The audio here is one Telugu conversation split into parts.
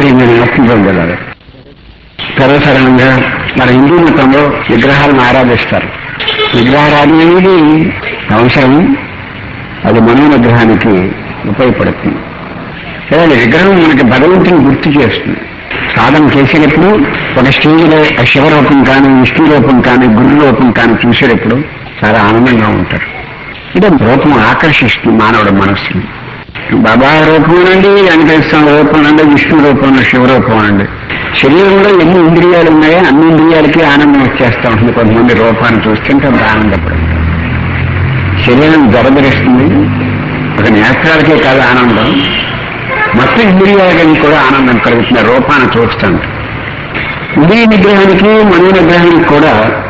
ప్రియమైన ఆత్మబంధులారు సర్వసాధారణంగా మన హిందూ మతంలో విగ్రహాలను ఆరాధిస్తారు విగ్రహారాధన అనేది అవసరం అది మనో విగ్రహానికి ఉపయోగపడుతుంది కదండి విగ్రహం మనకి భగవంతుని గుర్తు చేస్తుంది సాధన చేసేటప్పుడు ఒక స్టేజ్లో ఆ శివరూపం కానీ విష్ణు రూపం కానీ గురు రూపం కానీ చూసేటప్పుడు చాలా ఆనందంగా ఉంటారు అంటే రూపం ఆకర్షిస్తుంది మానవుడి మనస్సుని బాబా రూపం అండి వెంకటేశ్వర రూపం అండి విష్ణు రూపం శివరూపం అండి శరీరంలో ఎన్ని ఇంద్రియాలు ఉన్నాయో అన్ని ఇంద్రియాలకి ఆనందం వచ్చేస్తూ ఉంటుంది కొంతమంది రూపాన్ని చూస్తుంటే అంత ఆనందపడుతుంది శరీరం జరదరిస్తుంది ఒక నేత్రాలకే కాదు ఆనందం మొత్తం ఇంద్రియాలకి కూడా ఆనందం కలుగుతుంది ఆ రూపాన్ని చూస్తాను ఇంద్రియ నిగ్రహానికి మనో నిగ్రహానికి కూడా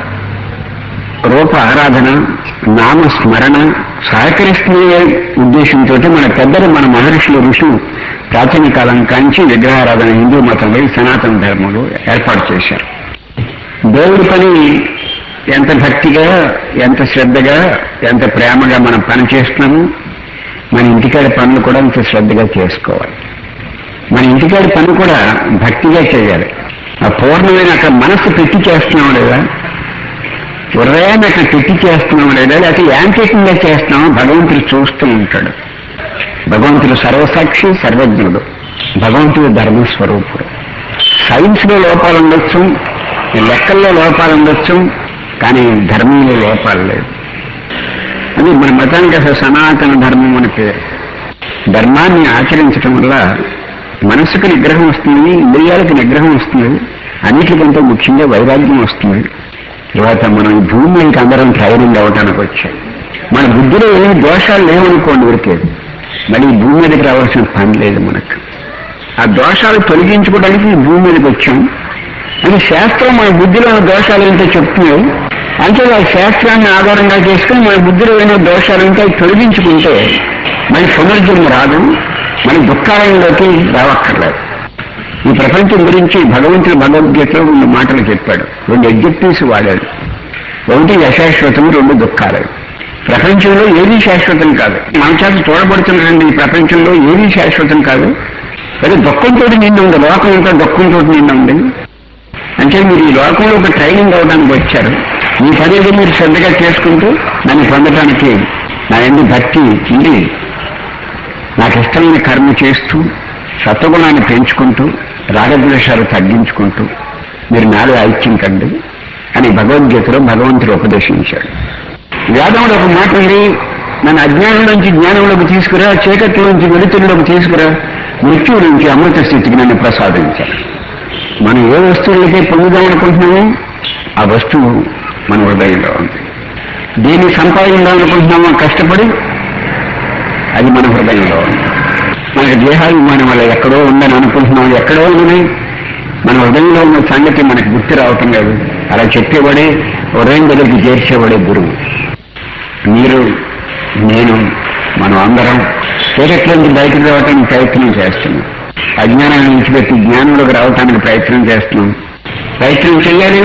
రూప ఆరాధన నామ స్మరణ సహకరిస్తున్న ఉద్దేశంతో మన పెద్దలు మన మహర్షులు ఋషులు ప్రాచీన కాలం కాంచి విగ్రహారాధన హిందూ మతంలో ఈ సనాతన ధర్మంలో ఏర్పాటు చేశారు దేవుడి పని ఎంత భక్తిగా ఎంత శ్రద్ధగా ఎంత ప్రేమగా మనం పని చేస్తున్నాము మన ఇంటికాడ పనులు కూడా అంత శ్రద్ధగా చేసుకోవాలి మన ఇంటికాడ పని కూడా భక్తిగా చేయాలి ఆ పూర్ణమైన అక్కడ మనసు పెట్టి చేస్తున్నాం లేదా హృదయాన్ని అక్కడ పెట్టి చేస్తున్నాం లేదా లేకపోతే యాంత్రికంగా చేస్తున్నామో భగవంతుడు చూస్తూ ఉంటాడు భగవంతుడు సర్వసాక్షి సర్వజ్ఞుడు భగవంతుడు ధర్మస్వరూపుడు సైన్స్ లో లోపాలు ఉండొచ్చు లెక్కల్లో లోపాలు ఉండొచ్చు కానీ ధర్మంలో లోపాలు లేవు అది మన మతానికి అసలు సనాతన ధర్మం అని పేరు ధర్మాన్ని ఆచరించడం వల్ల మనసుకు నిగ్రహం వస్తుంది ఇంద్రియాలకు నిగ్రహం వస్తుంది అన్నిటికంటే ముఖ్యంగా వైరాగ్యం వస్తుంది తర్వాత మనం ఈ భూమి మీదకి అందరం ట్రైనింగ్ అవ్వడానికి వచ్చాం మన బుద్ధిలో ఏమి దోషాలు లేవనుకోండి ఊరికే మళ్ళీ ఈ భూమి మీదకి రావాల్సిన పని లేదు మనకు ఆ దోషాలు తొలగించుకోవడానికి ఈ భూమి మీదకి వచ్చాం అని శాస్త్రం మన బుద్ధిలో ఉన్న దోషాలు ఏంటో చెప్తున్నాయి అంటే ఆ శాస్త్రాన్ని ఆధారంగా చేసుకుని మన బుద్ధిలో ఉన్న దోషాలు ఉంటే అవి తొలగించుకుంటే మన పునర్జన్మ రాదు మన దుఃఖాలయంలోకి రావక్కర్లేదు ఈ ప్రపంచం గురించి భగవంతుడు భగవద్గీతలో రెండు మాటలు చెప్పాడు రెండు ఎగ్జెక్టివ్స్ వాడాడు ఒకటి అశాశ్వతం రెండు దుఃఖాలు ప్రపంచంలో ఏది శాశ్వతం కాదు మన చేత చూడబడుతున్నటువంటి ఈ ప్రపంచంలో ఏది శాశ్వతం కాదు అది దుఃఖంతో నిండి ఉంది లోకం అంతా దుఃఖంతో నిండి ఉంది అంటే మీరు ఈ లోకంలో ఒక ట్రైనింగ్ అవడానికి వచ్చారు ఈ పని ఏదో మీరు శ్రద్ధగా చేసుకుంటూ దాన్ని పొందడానికి నా ఎందు భక్తి ఉంది నాకు ఇష్టమైన కర్మ చేస్తూ సత్వగుణాన్ని పెంచుకుంటూ రాగద్వేషాలు తగ్గించుకుంటూ మీరు నాలో ఐక్యం కండి అని భగవద్గీతలో భగవంతుడు ఉపదేశించాడు వేదంలో ఒక మాట ఉంది నన్ను అజ్ఞానం నుంచి జ్ఞానంలోకి తీసుకురా చీకటి నుంచి వెలుతురులోకి తీసుకురా మృత్యువు నుంచి అమృత స్థితికి నన్ను ప్రసాదించాడు మనం ఏ వస్తువులైతే పొందుదాం అనుకుంటున్నామో ఆ వస్తువు మన హృదయంలో ఉంది దేన్ని సంపాదిందాం అనుకుంటున్నామో కష్టపడి అది మన హృదయంలో ఉంది మనకి దేహాభిమానం వల్ల ఎక్కడో ఉందని అనుకుంటున్నాం ఎక్కడో ఉన్నది మన హృదయంలో ఉన్న సంగతి మనకు గుర్తు రావటం లేదు అలా చెప్పేవాడే హృదయం దగ్గరికి చేర్చేవాడే గురువు మీరు నేను మనం అందరం చీకట్లోంచి బయటకు రావటానికి ప్రయత్నం చేస్తున్నాం అజ్ఞానాన్ని విడిచిపెట్టి జ్ఞానంలోకి రావటానికి ప్రయత్నం చేస్తున్నాం ప్రయత్నం చేయాలి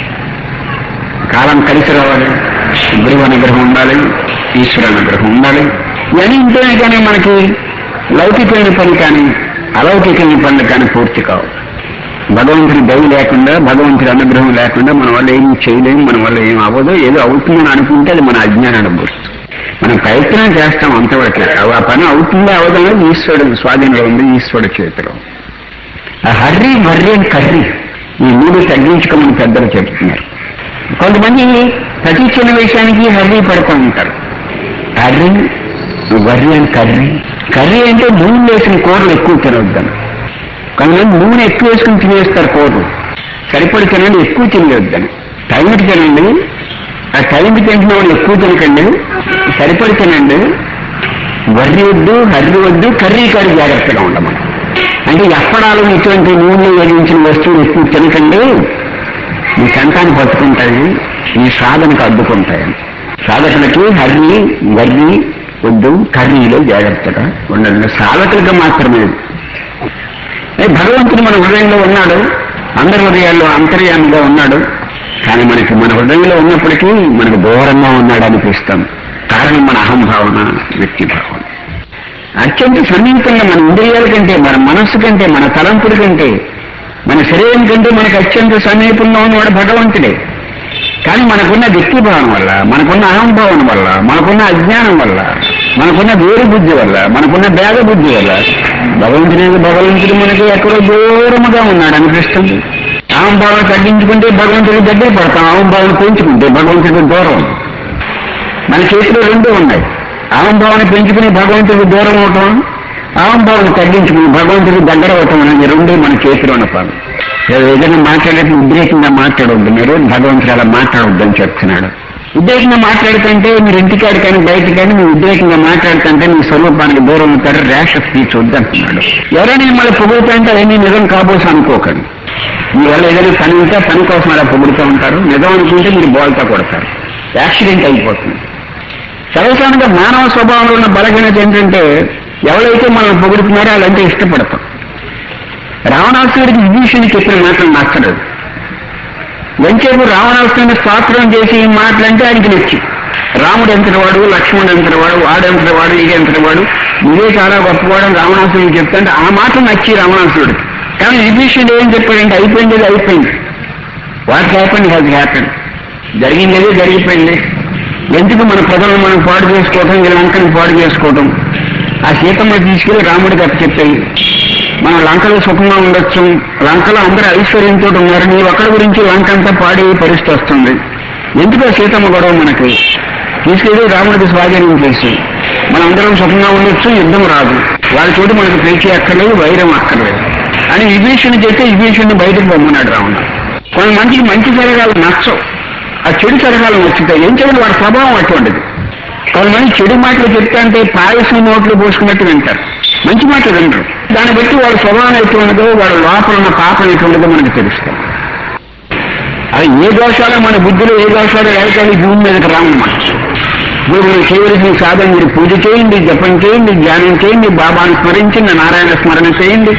కాలం కలిసి రావాలి గురువు అనుగ్రహం ఉండాలి ఈశ్వర అనుగ్రహం ఉండాలి ఇవన్నీ ఉంటేనే కానీ మనకి లౌకికమైన పని కానీ అలౌకికమైన పనులు కానీ పూర్తి కావు భగవంతుడి దయ లేకుండా భగవంతుడి అనుగ్రహం లేకుండా మన వల్ల ఏం చేయలేము మన వల్ల ఏం అవ్వదు ఏదో అవుతుందని అనుకుంటే అది మన అజ్ఞానాన్ని గుర్తు మనం ప్రయత్నం చేస్తాం అంతవరకే ఆ పని అవుతుందా అవదని ఈశ్వరుడు స్వాధీనంలో ఉంది ఈశ్వరుడు చేతిలో ఆ హర్రి మర్రి అని కర్రి ఈ మూడు తగ్గించుకోమని పెద్దలు చెప్తున్నారు కొంతమంది ప్రతి చిన్న విషయానికి హర్రీ పడుతూ ఉంటారు హర్రీ వర్రి అని కర్రీ కర్రీ అంటే నూనె వేసిన కూరలు ఎక్కువ తినవద్దని కొంతమంది నూనె ఎక్కువ వేసుకుని తినేస్తారు కూరలు సరిపడి తినండి ఎక్కువ తినవద్దని టైంకి తినండి ఆ టైంకి తింటున్న వాళ్ళు ఎక్కువ తినకండి సరిపడి తినండి వర్రి వద్దు హర్రి వద్దు కర్రీ కాడి జాగ్రత్తగా ఉండమని అంటే ఎప్పడాలు ఇటువంటి నూనె వేగించిన వస్తువులు ఎక్కువ తినకండి మీ కంఠాన్ని పట్టుకుంటాయి మీ సాధనకు అడ్డుకుంటాయని సాధకులకి హర్రి వర్రి వద్దు కర్రీలో జాగ్రత్తగా ఉండండి సాధకులకు మాత్రమే ఏ భగవంతుడు మన హృదయంలో ఉన్నాడు అందరి హృదయాల్లో అంతర్యామిగా ఉన్నాడు కానీ మనకి మన హృదయంలో ఉన్నప్పటికీ మనకు దూరంగా ఉన్నాడు అనిపిస్తాం కారణం మన అహంభావన వ్యక్తి భావన అత్యంత సన్నిహితంగా మన ఇంద్రియాల కంటే మన మనస్సు కంటే మన తలంపుల కంటే మన శరీరం కంటే మనకు అత్యంత సన్నిహితంగా ఉన్నవాడు భగవంతుడే కానీ మనకున్న వ్యక్తిభావం వల్ల మనకున్న అహంభావం వల్ల మనకున్న అజ్ఞానం వల్ల మనకున్న వేరు బుద్ధి వల్ల మనకున్న భేద బుద్ధి వల్ల భగవంతునికి భగవంతుడు మనకి ఎక్కడో దూరముగా ఉన్నాడు అనిపిస్తుంది అహంభావం తగ్గించుకుంటే భగవంతుడికి దగ్గర పడతాం అహంభావం పెంచుకుంటే భగవంతుడికి దూరం మన చేతిలో రెండూ ఉన్నాయి అహంభావాన్ని పెంచుకుని భగవంతుడికి దూరం అవటం అహంభావాన్ని తగ్గించుకుని భగవంతుడికి దగ్గర అవటం అనేది రెండే మన చేతిలో ఉన్న పని ఏదైనా మాట్లాడేది ఉద్రేకంగా మాట్లాడవద్దు మీరు భగవంతుడు అలా మాట్లాడవద్దు అని చెప్తున్నాడు ఉద్రేకంగా మాట్లాడుతుంటే మీరు ఇంటికాడు కానీ బయట కానీ మీరు ఉద్రేకంగా మాట్లాడుతుంటే మీ స్వరూపానికి దూరం అవుతారు ర్యాష్ ఆఫ్ స్పీచ్ వద్దంటున్నాడు ఎవరైనా మిమ్మల్ని పొగుడుతుంటే అవన్నీ నిజం కాబోసు అనుకోకండి మీ వల్ల ఏదైనా పని ఉంటే పని కోసం అలా పొగుడుతూ ఉంటారు నిజం అనుకుంటే మీరు బోల్తా కొడతారు యాక్సిడెంట్ అయిపోతుంది సర్వసాధారణంగా మానవ స్వభావంలో ఉన్న బలహీనత ఏంటంటే ఎవరైతే మనం పొగుడుతున్నారో వాళ్ళంటే ఇష్టపడతాం రావణాసురుడికి విభీషణి చెప్పిన మాటలు నచ్చలేదు వెంచేపు రావణాసురుని స్తోత్రం చేసి ఈ మాటలంటే ఆయనకి నచ్చి రాముడు ఎంతటి వాడు లక్ష్మణుడు ఎంతటి వాడు వాడు ఎంతటి వాడు ఇది ఎంతటి వాడు ఇదే చాలా గొప్పవాడు అని రావణాసురుడు చెప్తాంటే ఆ మాట నచ్చి రావణాసురుడికి కానీ విభీషణుడు ఏం చెప్పాడంటే అయిపోయింది అది అయిపోయింది వాట్ హ్యాపెండ్ హ్యాజ్ హ్యాపెండ్ జరిగింది అదే జరిగిపోయింది ఎందుకు మన ప్రజలను మనం పాడు చేసుకోవటం ఈ లంకని పాడు చేసుకోవటం ఆ సీతమ్మ తీసుకెళ్లి రాముడికి అప్పు చెప్పాయి మనం లంకలో సుఖంగా ఉండొచ్చు లంకలో అందరూ ఐశ్వర్యంతో ఉన్నారు నీ ఒక్కడి గురించి లంక అంతా పాడే పరిస్థితి వస్తుంది ఎందుకు ఆ సీతమ్మ గొడవ మనకి తీసుకెళ్లి రాముడికి స్వాధీనం చేసి మనం అందరం సుఖంగా ఉండొచ్చు యుద్ధం రాదు వాళ్ళ చోటు మనకు ప్రీతి అక్కర్లేదు వైరం అక్కర్లేదు అని విభీషణ చెప్తే విభీషణ్ణి బయటకు పొమ్మన్నాడు రావణ కొంతమందికి మంచి జరగాలు నచ్చవు ఆ చెడు జరగాలు నచ్చుతాయి ఏం చేయాలి వాడి స్వభావం అటువంటిది కొంతమంది చెడు మాటలు చెప్తా అంటే పాయసం నోట్లు పోసుకున్నట్టు వింటారు మంచి మాటలు వింటారు దాన్ని బట్టి వాడి స్వభావం ఎటువంటిదో వాడి లోపల ఉన్న పాపం ఎటువంటిదో మనకు తెలుస్తాం అది ఏ దోషాలు మన బుద్ధిలో ఏ దోషాలు లేకపోతే భూమి మీదకి రాము మనం ఇప్పుడు మీరు చేయవలసిన సాధన మీరు పూజ చేయండి జపం చేయండి ధ్యానం చేయండి బాబాను స్మరించండి నారాయణ స్మరణ చేయండి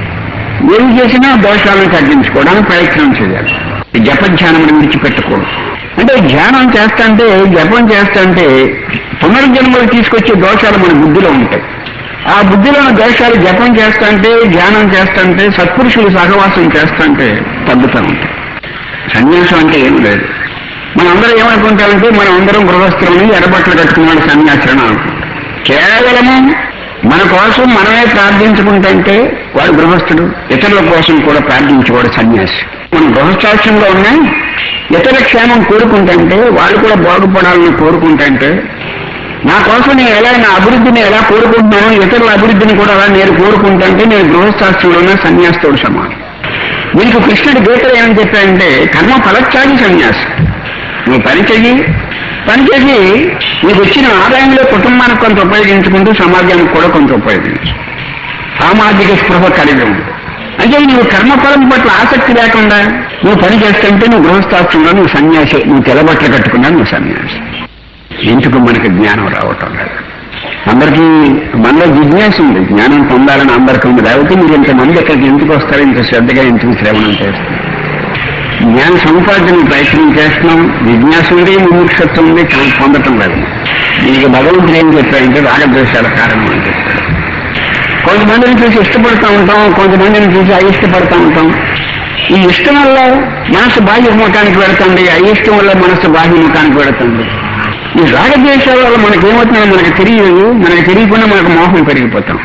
ఏం చేసినా దోషాలను తగ్గించుకోవడానికి ప్రయత్నం చేయాలి ఈ జప ధ్యానం విడిచిపెట్టకూడదు అంటే ధ్యానం చేస్తంటే జపం చేస్తంటే పునర్జన్మలు తీసుకొచ్చే దోషాలు మన బుద్ధిలో ఉంటాయి ఆ బుద్ధిలో ఉన్న దోషాలు జపం చేస్తంటే ధ్యానం చేస్తంటే సత్పురుషులు సహవాసం చేస్తంటే తగ్గుతూ ఉంటాయి సన్యాసం అంటే ఏం లేదు మనం అందరం ఏమనుకుంటామంటే మనం అందరం గృహస్థులని ఎర్రబట్టలు కట్టుకున్నాడు సన్యాసులను అనుకుంటాం కేవలము మన కోసం మనమే ప్రార్థించుకుంటే వాడు గృహస్థుడు ఇతరుల కోసం కూడా ప్రార్థించేవాడు సన్యాసి మనం గృహస్థాశ్రంలో ఉన్నా ఇతర క్షేమం కోరుకుంటుంటే వాళ్ళు కూడా బాగుపడాలని కోరుకుంటుంటే నా కోసం నేను ఎలా నా అభివృద్ధిని ఎలా కోరుకుంటున్నానో ఇతరుల అభివృద్ధిని కూడా అలా నేను కోరుకుంటుంటే నేను గృహస్థాశ్రంలో ఉన్న సన్యాసితోడు సమానం మీకు కృష్ణుడి గీతలు ఏమని చెప్పాడంటే కర్మ ఫలత్యాగి సన్యాసి నువ్వు పని చెయ్యి పని చేసి నీకు వచ్చిన ఆదాయంలో కుటుంబానికి కొంత ఉపయోగించుకుంటూ సమాజానికి కూడా కొంత ఉపయోగించు సామాజిక స్పృహ కలిగి ఉంది అంటే నువ్వు కర్మఫలం పట్ల ఆసక్తి లేకుండా నువ్వు పని చేస్తుంటే నువ్వు గృహస్థాశ్రంలో నువ్వు సన్యాసి నువ్వు తెల్లబట్టలు కట్టుకున్నా నువ్వు సన్యాసి ఎందుకు మనకి జ్ఞానం రావటం లేదు అందరికీ మనలో జిజ్ఞాస ఉంది జ్ఞానం పొందాలని అందరికీ ఉంది లేకపోతే మీరు ఇంతమంది ఇక్కడికి ఎందుకు వస్తారు ఇంత శ్రద్ధగా ఎందుకు శ్రవణం చేస్తారు జ్ఞాన సముపార్జన ప్రయత్నం చేస్తున్నాం జిజ్ఞాస ఉంది ముముక్షత్వం ఉంది కానీ పొందటం లేదు దీనికి భగవంతుడు ఏం చెప్పాడంటే రాగద్వేషాల కారణం అని చెప్పాడు కొంతమందిని చూసి ఇష్టపడుతూ ఉంటాం కొంతమందిని చూసి అయిష్టపడుతూ ఉంటాం ఈ ఇష్టం వల్ల మనసు బాహ్యముఖానికి పెడుతుంది అయిష్టం వల్ల మనసు బాహ్యముఖానికి పెడుతుంది ఈ రాగద్వేషాల వల్ల మనకేమవుతుందో మనకు తెలియదు మనకు తెలియకుండా మనకు మోహం పెరిగిపోతాం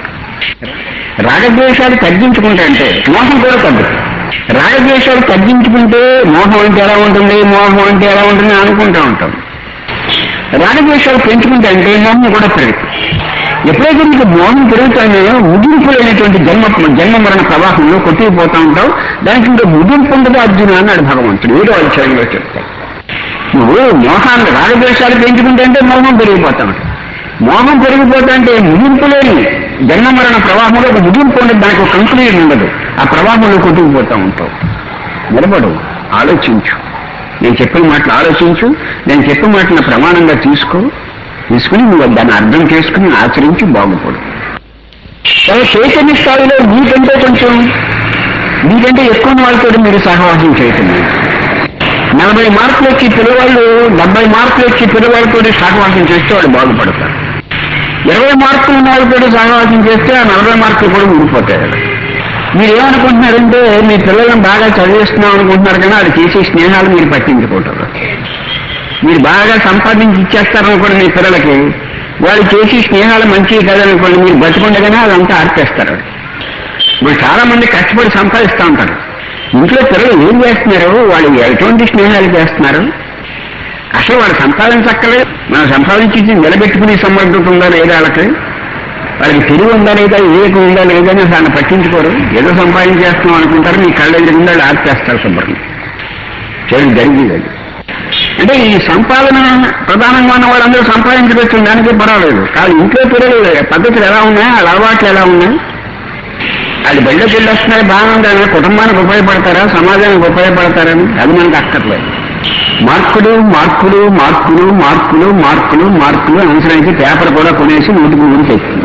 రాగద్వేషాలు తగ్గించుకుంటే అంటే మోహం కూడా తగ్గుతుంది రాగద్వేషాలు తగ్గించుకుంటే మోహం అంటే ఎలా ఉంటుంది మోహం అంటే ఎలా ఉంటుంది అని అనుకుంటూ ఉంటాం రాగద్వేషాలు పెంచుకుంటే అంటే మోహం కూడా పెరుగుతుంది ఎప్పుడైతే నీకు మోహం పెరుగుతాయో ముగింపు లేనటువంటి జన్మ జన్మ మరణ ప్రవాహంలో కొట్టుకుపోతా ఉంటావు దానికి ఇంకా ముగింపు ఉండదు అర్జున అన్నాడు భగవంతుడు ఏడో అధ్యాయంలో చెప్తాడు నువ్వు మోహాన్ని రాగద్వేషాలు పెంచుకుంటే అంటే మోహం పెరిగిపోతా ఉంటావు మోహం పెరిగిపోతా అంటే ముగింపు లేని జన్మ మరణ ప్రవాహంలో ఒక ముగింపు ఉండదు దానికి ఒక కంక్లూజన్ ఉండదు ఆ ప్రవాహంలో కొట్టుకుపోతా ఉంటావు నిలబడు ఆలోచించు నేను చెప్పిన మాటలు ఆలోచించు నేను చెప్పిన మాటలను ప్రమాణంగా తీసుకో తీసుకుని నువ్వు దాన్ని అర్థం చేసుకుని ఆచరించి బాగుపడు కానీ చైతన్య స్థాయిలో మీకంటే కొంచెం మీకంటే ఎక్కువ వాళ్ళతో మీరు సహవాసం చేయటం నలభై మార్కులు వచ్చి పిల్లవాళ్ళు డెబ్బై మార్కులు వచ్చి పిల్లవాళ్ళతో సహవాసం చేస్తే వాళ్ళు బాగుపడతారు ఇరవై మార్కులు ఉన్న వాళ్ళతో సహవాసం చేస్తే ఆ నలభై మార్కులు కూడా ఊడిపోతాయి మీరు ఏమనుకుంటున్నారంటే మీ పిల్లలను బాగా చదివిస్తున్నాం అనుకుంటున్నారు కానీ అది చేసే స్నేహాలు మీరు పట్టించుకుంటారు మీరు బాగా సంపాదించి ఇచ్చేస్తారనుకోండి మీ పిల్లలకి వాళ్ళు చేసి స్నేహాలు మంచివి కదనుకోండి మీరు బతుకుండగానే అదంతా ఆర్పేస్తారు ఇప్పుడు చాలా మంది కష్టపడి సంపాదిస్తూ ఉంటారు ఇంట్లో పిల్లలు ఏం చేస్తున్నారు వాళ్ళు ఎటువంటి స్నేహాలు చేస్తున్నారు అసలు వాళ్ళు సంపాదించక్కలే మనం సంపాదించి నిలబెట్టుకునే సమర్థత ఉందా లేదా వాళ్ళకి వాళ్ళకి తెలివి ఉందా లేదా వివేకం ఉందా లేదా అని దాన్ని పట్టించుకోరు ఏదో సంపాదించేస్తున్నాం అనుకుంటారు మీ కళ్ళ ఎదురుగుండా వాళ్ళు ఆర్పేస్తారు శుభ్రంగా చేయడం జరిగింది అది అంటే ఈ సంపాదన ప్రధానంగా ఉన్న వాళ్ళందరూ సంపాదించవచ్చు దానికి పర్వాలేదు కాదు ఇంట్లో పిల్లలు పద్ధతులు ఎలా ఉన్నాయి వాళ్ళ అలవాట్లు ఎలా ఉన్నాయి వాళ్ళు బయటకు వెళ్ళొస్తున్నాయి బాగుందని కుటుంబానికి ఉపయోగపడతారా సమాజానికి ఉపయోగపడతారని అది మనకు అక్కర్లేదు మార్కులు మార్కులు మార్కులు మార్కులు మార్కులు మార్కులు అవసరానికి పేపర్ కూడా కొనేసి నూటికి నూరు తెచ్చింది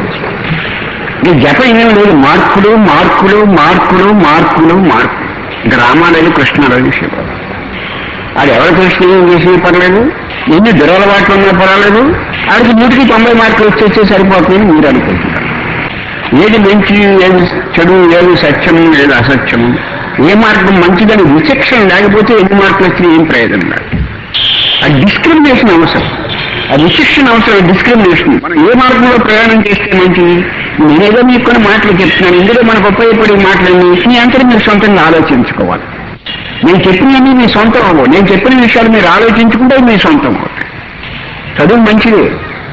ఈ జపం ఏం లేదు మార్కులు మార్కులు మార్కులు మార్కులు మార్కులు ఇంకా రామాలేదు కృష్ణారావు శివరావు అది ఎవరి కృష్ణ ఏం చేసినా పర్లేదు ఎన్ని దురలవాట్లు ఉన్నా పర్వాలేదు ఆడికి నూటికి తొంభై మార్కులు వచ్చేస్తే సరిపోతుందని మీరు అనుకుంటున్నారు ఏది మంచి ఏది చెడు ఏది సత్యము ఏది అసత్యము ఏ మార్గం మంచిదని విచక్షణ లేకపోతే ఎన్ని మార్కులు వచ్చినా ఏం ప్రయోజనం లేదు ఆ డిస్క్రిమినేషన్ అవసరం ఆ విచక్షణ అవసరం డిస్క్రిమినేషన్ మనం ఏ మార్గంలో ప్రయాణం చేస్తే మంచిది నేనేదో మీకు కొన్ని మాటలు చెప్తున్నాను ఇందులో మనకు ఉపయోగపడే మాటలన్నీ మీ అంతటి మీరు సొంతంగా ఆలోచించుకోవాలి నేను చెప్పినవన్నీ మీ సొంతం అవ్వవు నేను చెప్పిన విషయాలు మీరు ఆలోచించుకుంటే మీ సొంతం అవుతాయి చదువు మంచిదే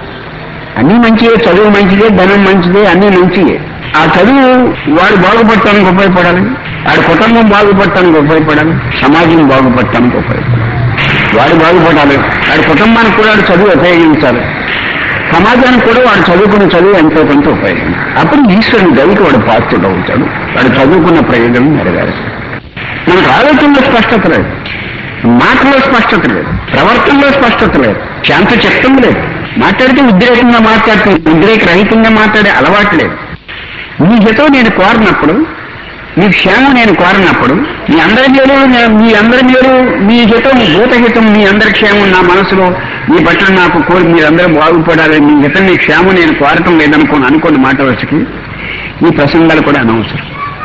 అన్నీ మంచిదే చదువు మంచిదే ధనం మంచిదే అన్నీ మంచిదే ఆ చదువు వాడు బాగుపడటానికి ఉపయోగపడాలి వాడి కుటుంబం బాగుపడటానికి ఉపయోగపడాలి సమాజం బాగుపడటానికి ఉపయోగపడాలి వాడు బాగుపడాలి వాడి కుటుంబానికి కూడా వాడు చదువు ఉపయోగించాలి సమాజానికి కూడా వాడు చదువుకున్న చదువు ఎంతో కొంత ఉపయోగం అప్పుడు ఈశ్వరుని గదికి వాడు పాత్రుడు అవుతాడు వాడు చదువుకున్న ప్రయోజనం నెరవేరుస్తాడు మనకు ఆలోచనలో స్పష్టత లేదు మాటలో స్పష్టత లేదు ప్రవర్తనలో స్పష్టత లేదు శాంత చిత్తం లేదు మాట్లాడితే ఉద్రేకంగా మాట్లాడుతూ ఉద్రేక రహితంగా మాట్లాడే అలవాటు లేదు మీ హితం నేను కోరినప్పుడు మీ క్షేమం నేను కోరినప్పుడు మీ అందరి మేలు నే- మీ అందరి మేలు మీ హితం భూతహితం మీ అందరి క్షేమం నా మనసులో మీ పట్ల నాకు కోరి మీరందరూ బాగుపడాలి మీ హితం మీ క్షేమం నేను కోరటం లేదనుకోని అనుకోండి మాట వచ్చకి ఈ ప్రసంగాలు కూడా అనవసరం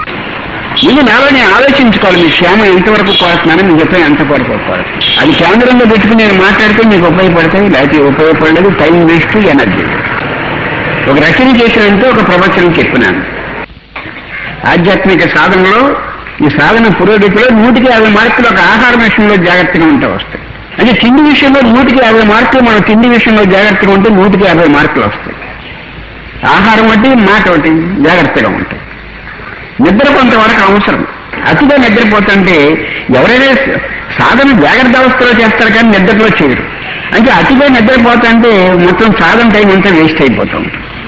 ఇది నాలో నేను ఆలోచించుకోవాలి మీ క్షేమం ఎంతవరకు కోరుతున్నాను మీ హితం ఎంత వరకు కోరుతున్నాను అది కేంద్రంలో పెట్టుకుని నేను మాట్లాడితే మీకు ఉపయోగపడతాయి లేకపోతే ఉపయోగపడలేదు టైం వేస్ట్ ఎనర్జీ ఒక రచన చేసినంటే ఒక ప్రవచనం చెప్పినాను ఆధ్యాత్మిక సాధనలో ఈ సాధన పురోగతిలో నూటికి యాభై మార్కులు ఒక ఆహార విషయంలో జాగ్రత్తగా ఉంటే వస్తాయి అంటే తిండి విషయంలో నూటికి యాభై మార్కులు మనం తిండి విషయంలో జాగ్రత్తగా ఉంటే నూటికి యాభై మార్కులు వస్తాయి ఆహారం ఒకటి మాట ఒకటి జాగ్రత్తగా ఉంటాయి నిద్ర కొంతవరకు అవసరం అతిగా నిద్రపోతుంటే ఎవరైనా సాధన జాగ్రత్త అవస్థలో చేస్తారు కానీ నిద్రలో చేయరు అంటే అతిగా నిద్రపోతుంటే మొత్తం సాధన టైం అంతా వేస్ట్ అయిపోతాం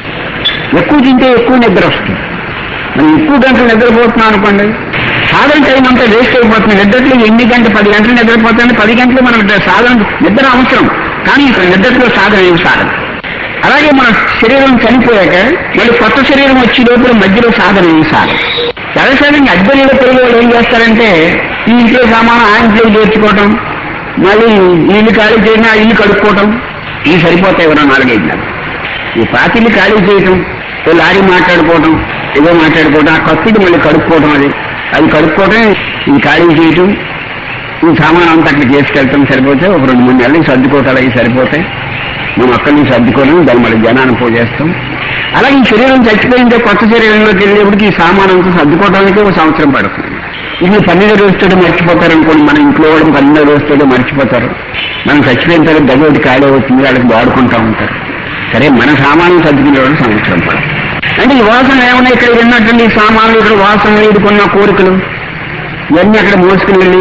ఎక్కువ తింటే ఎక్కువ నిద్ర వస్తుంది మనం ఎక్కువ గంటలు నిద్రపోతున్నాం అనుకోండి సాధన టైం అంతా వేస్ట్ అయిపోతుంది నిద్రలో ఎన్ని గంటలు పది గంటలు నిద్రపోతుంది పది గంటలు మనం సాధన నిద్ర అవసరం కానీ ఇక్కడ నిద్రలో సాధన ఏమి సాధన అలాగే మన శరీరం చనిపోయాక మళ్ళీ కొత్త శరీరం వచ్చే లోపల మధ్యలో సాధన ఏమి సాధన సరసంగా అద్దెలో పెరుగు వాళ్ళు ఏం చేస్తారంటే ఈ ఇంట్లో సామాను ఆ ఇంట్లో చేర్చుకోవటం మళ్ళీ ఈ ఇల్లు ఖాళీ చేయడం ఆ ఇల్లు కడుక్కోవటం ఇవి సరిపోతాయి ఎవరో నాలుగైదు నెలలు ఈ పాతిల్ని ఖాళీ చేయటం ఓ లారీ మాట్లాడుకోవటం ఏదో మాట్లాడుకోవటం ఆ కత్తికి మళ్ళీ కడుక్కోవటం అది అది కడుక్కోవటం ఇది ఖాళీ చేయటం ఈ సామాన్ అంతా అక్కడ చేసుకెళ్ళటం సరిపోతే ఒక రెండు మూడు నెలలు సర్దుకోవటాలు అవి సరిపోతాయి మనం అక్కడి నుంచి సర్దుకోవడం దాన్ని మళ్ళీ జనాన్ని పోజేస్తాం అలాగే ఈ శరీరం చచ్చిపోయింటే కొత్త శరీరంలోకి వెళ్ళేప్పటికి ఈ సామాన్ అంతా సర్దుకోవడానికి ఒక సంవత్సరం పడుతుంది ఇది పన్నెండు రోజుతో మర్చిపోతారు అనుకోండి మన ఇంట్లో వాళ్ళు పన్నెండు రోజుతో మర్చిపోతారు మనం చచ్చిపోయిన తర్వాత దగ్గర ఒకటి ఖాళీ అవుతుంది వాళ్ళకి వాడుకుంటా ఉంటారు సరే మన సామాన్లు సర్దుకునే వాళ్ళు సంవత్సరం పడుతుంది అంటే ఈ వాసన ఏమన్నా ఇక్కడ విన్నట్టుండి ఈ సామాన్లు ఇక్కడ వాసనలు ఇదికున్న కోరికలు ఇవన్నీ అక్కడ మోసుకుని వెళ్ళి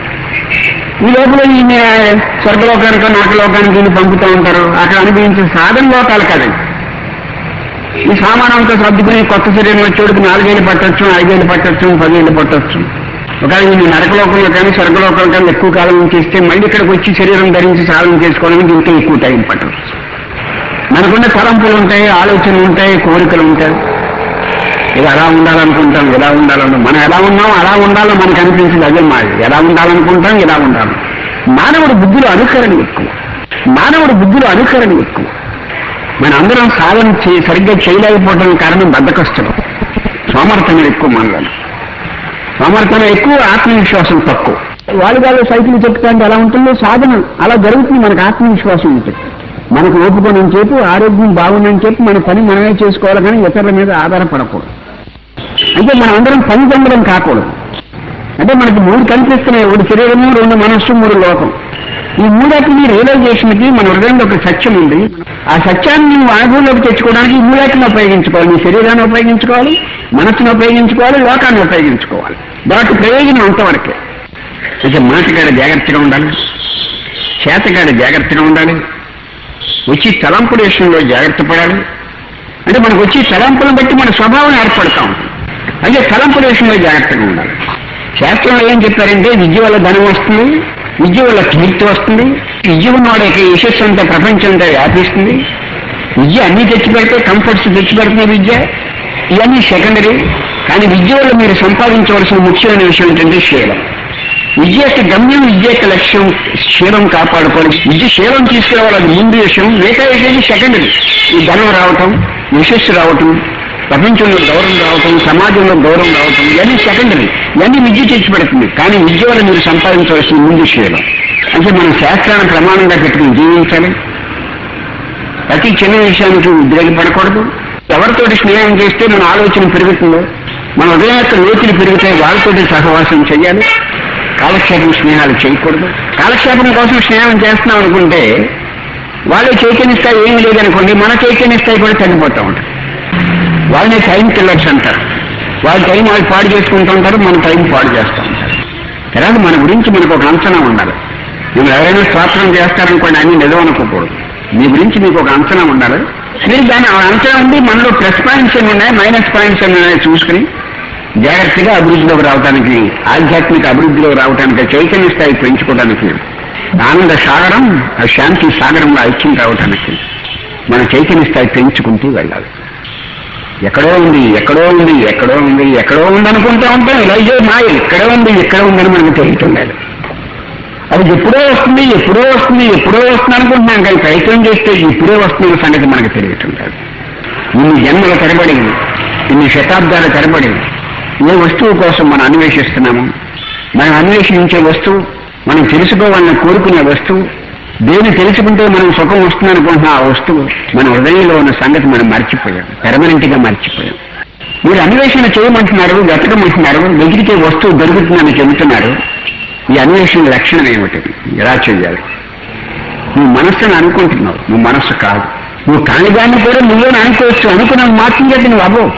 ఈ లోపల ఈయన స్వర్గలోకానికి నాటలోకానికి ఈయన పంపుతూ ఉంటారు అక్కడ అనుభవించే సాధన లోకాలు కదండి ఈ సామాన్ అంతా సర్దుకుని కొత్త శరీరం వచ్చేటికి నాలుగేళ్ళు పట్టొచ్చు ఐదేళ్ళు పట్టొచ్చు పదిహేళ్ళు పట్టొచ్చు ఒకవేళ ఈయన నరకలోకంలో కానీ స్వర్గలోకంలో కానీ ఎక్కువ కాలం ఉంచేస్తే మళ్ళీ ఇక్కడికి వచ్చి శరీరం ధరించి సాధన చేసుకోవడానికి ఇంకా ఎక్కువ టైం పట్టవచ్చు మనకున్న తలంపులు ఉంటాయి ఆలోచనలు ఉంటాయి కోరికలు ఉంటాయి ఇది అలా ఉండాలనుకుంటాం ఇలా ఉండాలను మనం ఎలా ఉన్నాం అలా ఉండాలో మనకు అనిపించింది అదే మాది ఎలా ఉండాలనుకుంటాం ఇలా ఉండాలి మానవుడి బుద్ధిలో అనుకరణ ఎక్కువ మానవుడి బుద్ధిలో అనుకరణ ఎక్కువ మన అందరం సాధన చే- సరిగ్గా చేయలేకపోవడం కారణం బద్దకస్తులు సోమర్థనం ఎక్కువ మనలో సోమర్థనం ఎక్కువ ఆత్మవిశ్వాసం తక్కువ వాలిబాల్ సైకిల్ చెప్తాంటే ఎలా ఉంటుందో సాధన అలా జరుగుతుంది మనకు ఆత్మవిశ్వాసం ఉంటుంది మనకు ఓపుకొని చెప్పి ఆరోగ్యం బాగుందని చెప్పి మన పని మనమే చేసుకోవాలి కానీ ఇతరుల మీద ఆధారపడకూడదు అంటే మనం అందరం పని పొందడం కాకూడదు అంటే మనకి మూడు కనిపిస్తున్నాయి ఒకటి శరీరము రెండు మనస్సు మూడు లోకం ఈ మూడాటిని రియలైజేషన్ కి మన హృదయంలో ఒక సత్యం ఉంది ఆ సత్యాన్ని నువ్వు అనుభవంలోకి తెచ్చుకోవడానికి ఈ మూడాటిని ఉపయోగించుకోవాలి నీ శరీరాన్ని ఉపయోగించుకోవాలి మనస్సును ఉపయోగించుకోవాలి లోకాన్ని ఉపయోగించుకోవాలి దాటి ప్రయోజనం అంతవరకే అయితే మాటగాడ జాగ్రత్తగా ఉండాలి చేతగాడ జాగ్రత్తగా ఉండాలి వచ్చి తలంపుల విషయంలో జాగ్రత్త పడాలి అంటే మనకు వచ్చి తలంపులను బట్టి మన స్వభావం ఏర్పడతా ఉంటుంది అంటే తలంపుల విషయంలో జాగ్రత్తగా ఉండాలి శాస్త్రంలో ఏం చెప్పారంటే విద్య వల్ల ధనం వస్తుంది విద్య వల్ల కీర్తి వస్తుంది విద్య ఉన్నవాడికి యశస్సు అంతా ప్రపంచం అంతా వ్యాపిస్తుంది విద్య అన్ని తెచ్చి పెడితే కంఫర్ట్స్ తెచ్చి పెడుతుంది విద్య ఇవన్నీ సెకండరీ కానీ విద్య వల్ల మీరు సంపాదించవలసిన ముఖ్యమైన విషయం ఏంటంటే శీలం విద్య యొక్క గమ్యం విద్య యొక్క లక్ష్యం శీలం కాపాడుకోవడం విద్య శీలం తీసుకురావాలి ముందు విషయం మిగతా విషయం సెకండరీ ఈ ధనం రావటం యశస్సు రావటం ప్రపంచంలో గౌరవం రావటం సమాజంలో గౌరవం రావటం ఇవన్నీ సెకండరీ ఇవన్నీ విద్య తెచ్చి పెడుతుంది కానీ విద్య వల్ల మీరు సంపాదించవలసిన ముందు శీలం అంటే మనం శాస్త్రాన్ని ప్రమాణంగా పెట్టుకుని జీవించాలి ప్రతి చిన్న విషయానికి ఉద్రేకపడకూడదు ఎవరితోటి స్నేహం చేస్తే మన ఆలోచన పెరుగుతుందో మన ఉదయం యొక్క లోతులు పెరిగితే వాళ్ళతోటి సహవాసం చేయాలి కాలక్షేపం స్నేహాలు చేయకూడదు కాలక్షేపం కోసం స్నేహం చేస్తున్నాం అనుకుంటే వాళ్ళు చైతన్య స్థాయి ఏమీ లేదనుకోండి మన చైతన్య స్థాయి కూడా తగ్గిపోతూ ఉంటుంది వాళ్ళని టైం కిల్లర్స్ అంటారు వాళ్ళ టైం వాళ్ళు పాడు చేసుకుంటూ ఉంటారు మన టైం పాడు చేస్తూ ఉంటారు తర్వాత మన గురించి మనకు ఒక అంచనా ఉండాలి మీరు ఎవరైనా స్వాతంత్రం చేస్తారనుకోండి అన్ని నిజం అనుకోకూడదు మీ గురించి మీకు ఒక అంచనా ఉండాలి మీరు దాని ఆ అంచనా ఉండి మనలో ప్లస్ పాయింట్స్ ఎన్ని ఉన్నాయి మైనస్ పాయింట్స్ ఎన్ని ఉన్నాయి చూసుకుని జాగ్రత్తగా అభివృద్ధిలోకి రావడానికి ఆధ్యాత్మిక అభివృద్ధిలోకి రావడానికి చైతన్య స్థాయి పెంచుకోవడానికి ఆనంద సాగరం ఆ శాంతి సాగరంలో ఐక్యం రావడానికి మన చైతన్య స్థాయి పెంచుకుంటూ వెళ్ళాలి ఎక్కడో ఉంది ఎక్కడో ఉంది ఎక్కడో ఉంది ఎక్కడో ఉంది అనుకుంటా ఉంటాం ఇలా ఇదే మాయ ఎక్కడో ఉంది ఎక్కడ ఉందని మనకు తెలియటం లేదు అది ఎప్పుడో వస్తుంది ఎప్పుడో వస్తుంది ఎప్పుడో వస్తుంది అనుకుంటున్నాం కానీ ప్రయత్నం చేస్తే ఇప్పుడే వస్తున్న సంగతి మనకు తెలియటం లేదు ఇన్ని జన్మల తరబడి ఇన్ని శతాబ్దాల తరబడి ఏ వస్తువు కోసం మనం అన్వేషిస్తున్నాము మనం అన్వేషించే వస్తువు మనం తెలుసుకోవాలని కోరుకునే వస్తువు దేని తెలుసుకుంటే మనం సుఖం వస్తుంది అనుకుంటున్న ఆ వస్తువు మన హృదయంలో ఉన్న సంగతి మనం మర్చిపోయాం పెర్మనెంట్ గా మర్చిపోయాం మీరు అన్వేషణ చేయమంటున్నారు వెతకమంటున్నారు వెతికితే వస్తువు దొరుకుతుందని చెబుతున్నారు ఈ అన్వేషణ లక్షణం ఏమిటి ఎలా చేయాలి నువ్వు మనస్సును అనుకుంటున్నావు నువ్వు మనస్సు కాదు నువ్వు కాని దాన్ని కూడా నువ్వే అనుకోవచ్చు అనుకున్నావు మాత్రం చేత నువ్వు అవ్వవు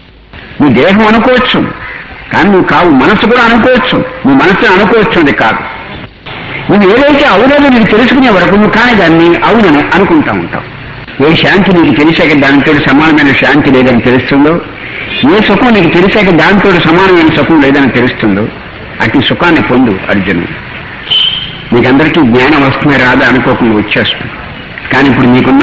నీ దేహం అనుకోవచ్చు కానీ నువ్వు కావు మనస్సు కూడా అనుకోవచ్చు నువ్వు మనస్సును అనుకోవచ్చు అది కాదు నువ్వు ఏదైతే అవునని నీకు తెలుసుకునే వరకు నువ్వు కాని దాన్ని అవునని అనుకుంటా ఉంటావు ఏ శాంతి నీకు తెలిసాక దానితో సమానమైన శాంతి లేదని తెలుస్తుందో ఏ సుఖం నీకు తెలిసాక దానితో సమానమైన సుఖం లేదని తెలుస్తుందో అటు సుఖాన్ని పొందు అర్జునుడు మీకందరికీ జ్ఞానం వస్తుంది రాదా అనుకోకుండా వచ్చేస్తుంది కానీ ఇప్పుడు మీకున్న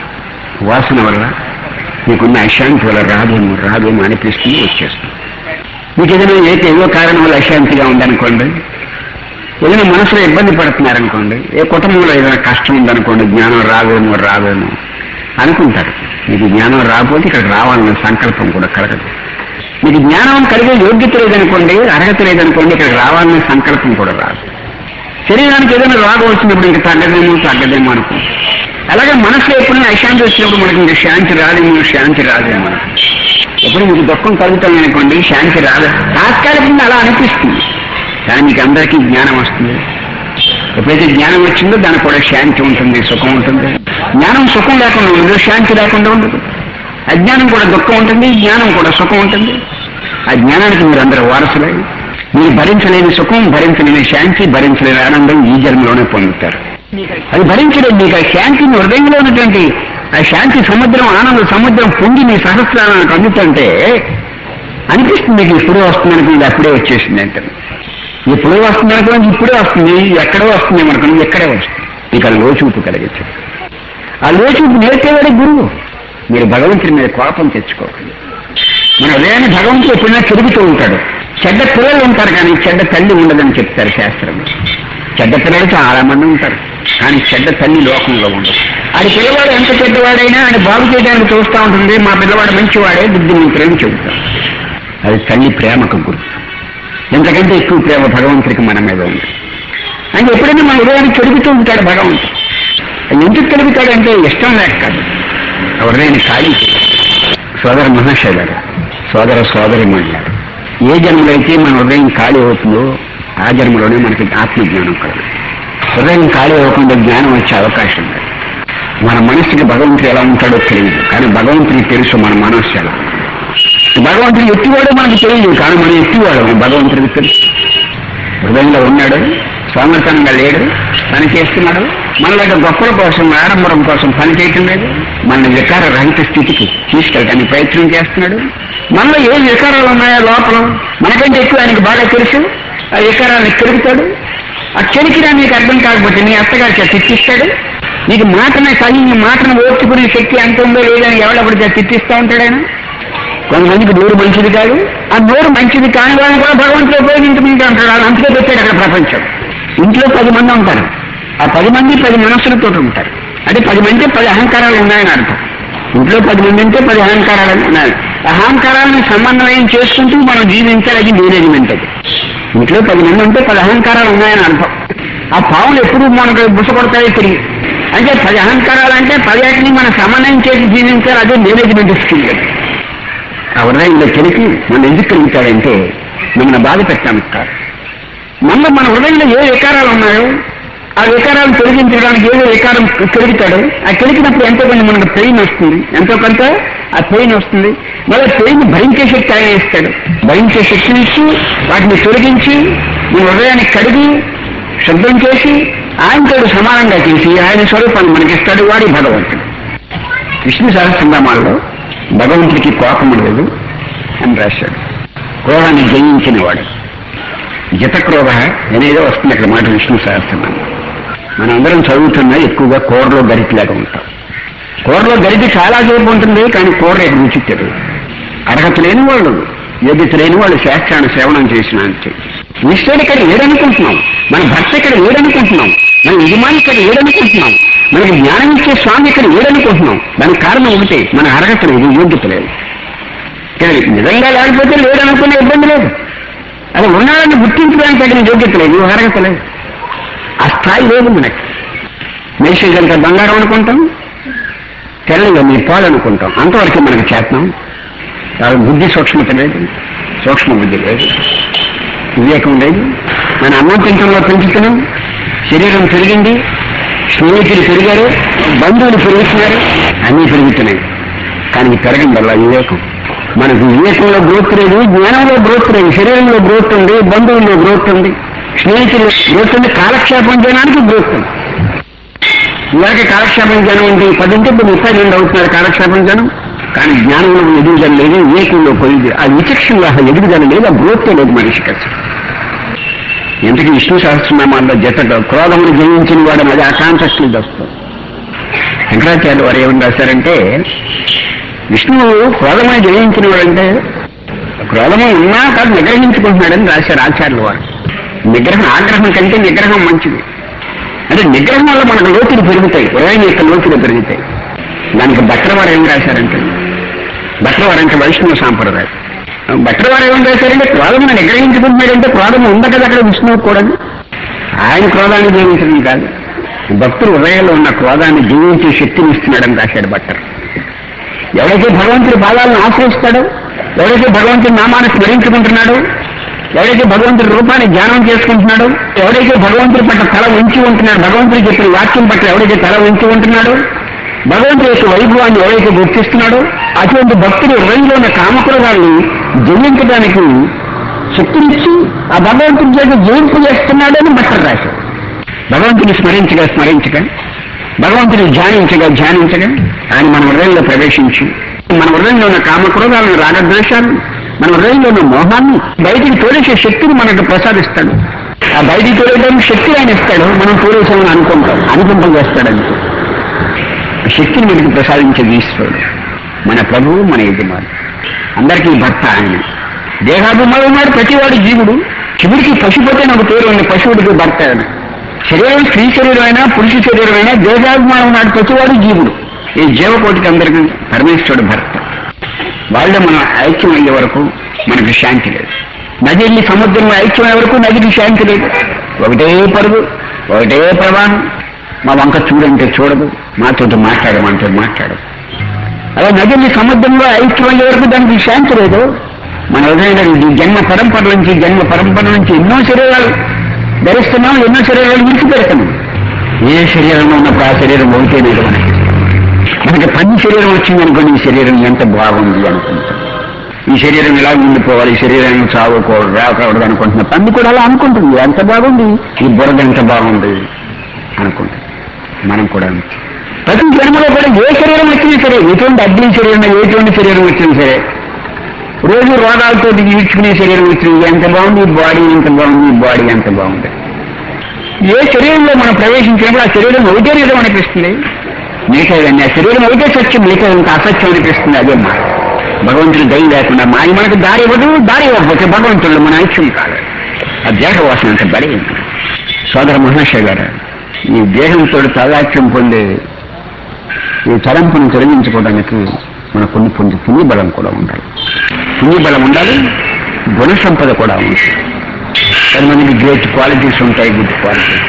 వాసన వల్ల మీకున్న అశాంతి వల్ల రాదేమో రాదేమో అనిపిస్తుంది వచ్చేస్తుంది మీకు ఏదైనా ఏ ఏదో కారణం వల్ల అశాంతిగా ఉందనుకోండి ఏదైనా మనసులో ఇబ్బంది పడుతున్నారనుకోండి ఏ కుటుంబంలో ఏదైనా కష్టం ఉందనుకోండి జ్ఞానం రావేమో రావేమో అనుకుంటారు మీకు జ్ఞానం రాకపోతే ఇక్కడ రావాలన్న సంకల్పం కూడా కలగదు మీకు జ్ఞానం కలిగే యోగ్యత లేదనుకోండి అర్హత లేదనుకోండి ఇక్కడ రావాలనే సంకల్పం కూడా రాదు శరీరానికి ఏదైనా రోగం వచ్చినప్పుడు ఇంక తగ్గదేమో తగ్గదేమో అనుకో అలాగే మనసులో ఎప్పుడైనా అశాంతి వచ్చినప్పుడు మనకి ఇంక శాంతి రాదేమో శాంతి రాదేమో అనుకో. ఎప్పుడు మీకు దుఃఖం కలుగుతుంది అనుకోండి శాంతి రాదు తాత్కాలికంగా అలా అనిపిస్తుంది కానీ మీకు అందరికీ జ్ఞానం వస్తుంది ఎప్పుడైతే జ్ఞానం వచ్చిందో దానికి కూడా శాంతి ఉంటుంది సుఖం ఉంటుంది జ్ఞానం సుఖం లేకుండా ఉండదు శాంతి లేకుండా ఉండదు అజ్ఞానం కూడా దుఃఖం ఉంటుంది జ్ఞానం కూడా సుఖం ఉంటుంది ఆ జ్ఞానానికి మీరు అందరూ వారసులై మీరు భరించలేని సుఖం భరించలేని శాంతి భరించలేని ఆనందం ఈ జన్మలోనే పొందుతారు అది భరించలేదు మీకు ఆ శాంతి మీ హృదయంలో ఉన్నటువంటి ఆ శాంతి సముద్రం ఆనంద సముద్రం పొంగి మీ సహస్రానికి అందుతుంటే అనిపిస్తుంది మీకు ఎప్పుడూ వస్తుంది అనుకుంది అప్పుడే వచ్చేసింది అంటే ఎప్పుడో వస్తుంది అనుకోండి ఇప్పుడే వస్తుంది ఎక్కడో వస్తుంది అనుకోండి ఎక్కడే వస్తుంది మీకు ఆ లోచూపు కలిగించదు ఆ లోచూపు నేర్చేవాడే గురువు మీరు భగవంతుడి మీద కోపం తెచ్చుకోకండి మన హృదయాన్ని భగవంతుడు ఎప్పుడైనా తిరుగుతూ ఉంటాడు చెడ్డ పిల్లలు ఉంటారు కానీ చెడ్డ తల్లి ఉండదని చెప్తారు శాస్త్రంలో చెడ్డ పిల్లలు చాలా మంది ఉంటారు కానీ చెడ్డ తల్లి లోకంలో ఉండదు ఆడి పిల్లవాడు ఎంత చెడ్డవాడైనా ఆయన బాగు చేయడానికి చూస్తూ ఉంటుంది మా పిల్లవాడు మంచివాడే బుద్ధిమంతుడని చెబుతాం అది తల్లి ప్రేమకు గుర్తు ఎంతకంటే ఎక్కువ ప్రేమ భగవంతుడికి మన మీద ఉంది అంటే ఎప్పుడైనా మన హృదయాన్ని చెడుపుతూ ఉంటాడు భగవంతుడు ఎందుకు తెలుపుతాడంటే ఇష్టం లేక కాదు హృదయాన్ని ఖాళీ చేయాలి. సోదర మహాశయ గారు సోదర సోదరి మండలారు ఏ జన్మలో అయితే మన హృదయం ఖాళీ అవుతుందో ఆ జన్మలోనే మనకి ఆత్మజ్ఞానం కలదు హృదయం ఖాళీ అవ్వకుండా జ్ఞానం వచ్చే అవకాశం ఉంది మన మనస్సుకి భగవంతుడు ఎలా ఉంటాడో తెలియదు కానీ భగవంతుడికి తెలుసు మన మనస్సు ఎలా భగవంతుడు ఎత్తివాడో మనకు తెలియదు కానీ మనం ఎత్తివాడు భగవంతుడికి తెలుసు హృదయంలో ఉన్నాడు సోమర్థనంగా లేడు పని చేస్తున్నాడు మన దగ్గర గొప్పల కోసం ఆడంబరం కోసం పని చేయటం లేదు మన వికార రహిత స్థితికి తీసుకెళ్ళడానికి ప్రయత్నం చేస్తున్నాడు మనలో ఏ వికారాలు ఉన్నాయో లోపల మనకంటే ఎక్కువ ఆయనకు బాగా తెలుసు ఆ వికారాన్ని కెలుగుతాడు ఆ కెలికినా నీకు అర్థం కాకపోతే నీ అత్తగారి చేత తిట్టిస్తాడు నీకు మాటనే సహి నీ మాటను ఓర్చుకునే శక్తి ఎంత ఉందో లేదని ఎవడప్పుడు చేత తిట్టిస్తూ ఉంటాడు ఆయన కొంతమందికి నోరు మంచిది కాదు ఆ నోరు మంచిది కాని వాళ్ళని కూడా భగవంతుడు ఉపయోగించుకుంటూ ఉంటాడు వాళ్ళు అంతలో పెట్టాడు అక్కడ ప్రపంచం ఇంట్లో పది మంది ఉంటారు ఆ పది మంది పది మనస్సులతో ఉంటారు అంటే పది మంది పది అహంకారాలు ఉన్నాయని అర్థం ఇంట్లో పది మంది ఉంటే పది అహంకారాలు ఉన్నాయి అహంకారాలను సమన్వయం చేసుకుంటూ మనం జీవించాలి అది మేనేజ్మెంట్ అది ఇంట్లో పది మంది ఉంటే పది అహంకారాలు ఉన్నాయని అర్థం ఆ పావులు ఎప్పుడు మనకు బుస కొడతాయో తిరిగి అంటే పది అహంకారాలు అంటే పదిహేటిని మనం సమన్వయం చేసి జీవించాలి అదే మేనేజ్మెంట్ స్కిల్ అది ఆ హృదయంలో చెలికి మనం ఎందుకు కలుగుతాడంటే మిమ్మల్ని బాధ పెట్టడానికి కాదు మనలో మన హృదయంలో ఏ వికారాలు ఉన్నాయో ఆ వికారాలు తొలగించడానికి ఏదో వికారం తొలగుతాడు ఆ తొలగినప్పుడు ఎంతో కొంత మనకు పెయిన్ వస్తుంది ఎంతో కొంత ఆ పెయిన్ వస్తుంది మళ్ళీ పెయిన్ భరించే శక్తి ఆయన ఇస్తాడు భరించే శక్తిని ఇచ్చి వాటిని తొలగించి మీ హృదయాన్ని కడిగి శుద్ధం చేసి ఆయనతో సమానంగా చేసి ఆయన స్వరూపాన్ని మనకిస్తాడు వాడి భగవంతుడు విష్ణు సహస్రనామాల్లో భగవంతుడికి కోపం లేదు అని రాశాడు క్రోధాన్ని జయించిన వాడు జితక్రోధ అనేదో వస్తుంది అక్కడ మాట విష్ణు సహస్రనామం మనం అందరం చదువుతున్నా ఎక్కువగా కూరలో గరిటిలాగా ఉంటాం కూరలో గరిటి చాలా సేపు ఉంటుంది కానీ కూర ఎక్కడ రుచి తెలియదు అర్హత లేని వాళ్ళు యోగ్యత లేని వాళ్ళు శాస్త్రాన్ని సేవనం చేసిన అంతే ఈశ్వరుడు ఇక్కడ ఏడనుకుంటున్నాం మన భర్త ఇక్కడ ఏడనుకుంటున్నాం మన యజమాని ఇక్కడ ఏడనుకుంటున్నాం మనకి జ్ఞానం ఇచ్చే స్వామి ఇక్కడ ఏడనుకుంటున్నాం దానికి కారణం ఒకటే మన అర్హత లేదు యోగ్యత లేదు ఇక్కడ నిజంగా లేకపోతే లేదనుకునే ఇబ్బంది లేదు అది ఉన్నాడని గుర్తించడానికి తగిన యోగ్యత లేదు అర్హత లేదు ఆ స్థాయి లేదు మనకి మేషం కనుక బంగారం అనుకుంటాం తెల్లగా మీ పాలు అనుకుంటాం అంతవరకు మనకు చేతనం వాళ్ళ బుద్ధి సూక్ష్మత లేదు సూక్ష్మ బుద్ధి లేదు వివేకం లేదు మన అన్నం తింటంలో పెంచుతున్నాం శరీరం పెరిగింది స్నేహితులు పెరిగారు బంధువులు పెరుగుతున్నారు అన్నీ పెరుగుతున్నాయి కానీ పెరగడం వల్ల వివేకం మనకు వివేకంలో గ్రోత్ లేదు జ్ఞానంలో గ్రోత్ లేదు శరీరంలో గ్రోత్ ఉంది బంధువుల్లో గ్రోత్ ఉంది స్నేహితులు గ్రోత్ ఉంది కాలక్షేపం చేయడానికి గ్రోత్ ఉంది ఇలాగే కాలక్షేపం జనం ఉంది పదింటి ఇప్పుడు ముప్పై రెండు అవుతున్నారు కాలక్షేపం జనం కానీ జ్ఞానంలో ఎదుగుదల లేదు వివేకంలో పోయింది ఆ విచక్షణలో అసలు ఎదుగుదల లేదు ఆ గ్రోత్ లేదు మనిషికి అసలు ఎందుకు విష్ణు సహస్రనామాల్లో జతట క్రోధమును జయించిన వాడు అది ఆ కాన్సెప్ట్ నుంచి వస్తుంది శంకరాచార్య వారు ఏమని రాశారంటే విష్ణువు క్రోధమును జయించిన వాడంటే క్రోధము ఉన్నా కాదు నిగ్రహించుకుంటున్నాడని రాశారు ఆచార్యులు వారు నిగ్రహం ఆగ్రహం కంటే నిగ్రహం మంచిది అంటే నిగ్రహం వల్ల మనకు లోతులు పెరుగుతాయి హృదయం యొక్క లోతులు పెరుగుతాయి దానికి భట్రవారు ఏం రాశారంటే భట్రవారు అంటే వైష్ణవ సాంప్రదాయం భట్రవారు ఏం రాశారంటే క్రోధమును నిగ్రహించుకుంటున్నాడంటే క్రోధం ఉంది కదా అక్కడ విష్ణువు కూడా ఆయన క్రోధాన్ని జీవించడం కాదు భక్తులు హృదయంలో ఉన్న క్రోధాన్ని జీవించే శక్తిని ఇస్తున్నాడని రాశాడు భట్టర్ ఎవరైతే భగవంతుడి పాదాలను ఆశ్రయిస్తాడో ఎవరైతే భగవంతుడి నామాన్ని స్మరించుకుంటున్నాడో ఎవరైతే భగవంతుడి రూపాన్ని ధ్యానం చేసుకుంటున్నాడో ఎవరైతే భగవంతుడి పట్ల తల ఉంచి ఉంటున్నాడు భగవంతుడి చెప్పిన వాక్యం పట్ల ఎవరైతే తల ఉంచి ఉంటున్నాడో భగవంతుడి యొక్క వైభవాన్ని ఎవరైతే గుర్తిస్తున్నాడో అటువంటి భక్తుడు హృదయంలో ఉన్న కామకులగాన్ని జయించడానికి శక్తినిచ్చి ఆ భగవంతుడి చేత జయింపు చేస్తున్నాడని భక్తుడు రాశాడు భగవంతుని స్మరించగా స్మరించగా భగవంతుని ధ్యానించగా ధ్యానించగా ఆయన మన హృదయంలో ప్రవేశించి మన హృదయంలో ఉన్న కామక్రోధాలను రాగద్వేషాలను మన హృదయంలో ఉన్న మోహాన్ని బయటికి తోలేసే శక్తిని మనకు ప్రసాదిస్తాడు ఆ బయటికి తోలేయడానికి శక్తి ఆయన ఇస్తాడు మనం తోలేసామని అనుకుంటాం అనుకుంటం చేస్తాడని ఆ శక్తిని మనకి ప్రసాదించేది ఈశ్వరుడు మన ప్రభువు మన యజమాని అందరికీ భర్త ఆయన దేహాభిమానం ఉన్నాడు ప్రతివాడు జీవుడు శివుడికి పశుపతి నాకు పేరు ఉంది పశువుడికి భర్త ఆయన శరీరం స్త్రీ శరీరమైనా పురుష శరీరమైనా దేశాభిమానం నాటి ప్రతివాడు జీవుడు ఈ జీవకోటికి అందరికీ పరమేశ్వరుడు భర్త వాళ్ళలో మనం ఐక్యం అయ్యే వరకు మనకి శాంతి లేదు నది వెళ్ళి సముద్రంలో ఐక్యం అయ్యే వరకు నదికి శాంతి లేదు ఒకటే పరుగు ఒకటే ప్రవాహం మా వంక చూడంటే చూడదు మాతో మాట్లాడు మనతో మాట్లాడదు అలా నదిని సముద్రంలో ఐక్యం అయ్యే వరకు దానికి శాంతి లేదు మన హృదయంలో ఈ జన్మ పరంపర నుంచి జన్మ పరంపర నుంచి ఎన్నో శరీరాలు ధరిస్తున్నాం ఎన్నో శరీరాలు విడిచిపెడుతున్నాం ఏ శరీరంలో ఉన్నప్పుడు ఆ శరీరం ఒకటే లేదు మనకి మనకి పని శరీరం వచ్చింది అనుకోండి ఈ శరీరం ఎంత బాగుంది అనుకుంటాం ఈ శరీరం ఇలా ఉండిపోవాలి ఈ శరీరాన్ని చావుకోవడం రాకూడదు అనుకుంటున్నా పంది కూడా అలా అనుకుంటుంది ఎంత బాగుంది ఈ బురద ఎంత బాగుంది అనుకుంటుంది మనం కూడా అంతే ప్రతి జన్మలో కూడా ఏ శరీరం వచ్చినా సరే ఎటువంటి అగ్ని శరీరం ఎటువంటి శరీరం వచ్చినా సరే రోజు రోగాలతో ఈడ్చుకునే శరీరం వచ్చింది ఎంత బాగుంది ఈ బాడీ ఎంత బాగుంది ఈ బాడీ ఎంత బాగుంది ఏ శరీరంలో మనం ప్రవేశించినప్పుడు ఆ శరీరం ఒకటే నిజం అనిపిస్తుంది మిగతాదండి ఆ శరీరం ఒకటే సత్యం మిగతా ఇంకా అసత్యం అనిపిస్తుంది అదే మాట భగవంతుడి దయ లేకుండా మాయ మనకు దారి ఇవ్వదు దారి ఇవ్వకపోతే భగవంతుడు మన ఐక్యం కాదు ఆ దేహ వాసన అంత బడి సోదర మహాశయ గారు ఈ దేహంతో తాదాత్యం పొందే ఈ తలంపును తొలగించుకోవడానికి మనకు కొన్ని పొంది పుణ్యబలం కూడా ఉండాలి పుణ్యబలం ఉండాలి గుణ సంపద కూడా ఉంది పది మందికి గ్రేట్ క్వాలిటీస్ ఉంటాయి గుడ్ క్వాలిటీస్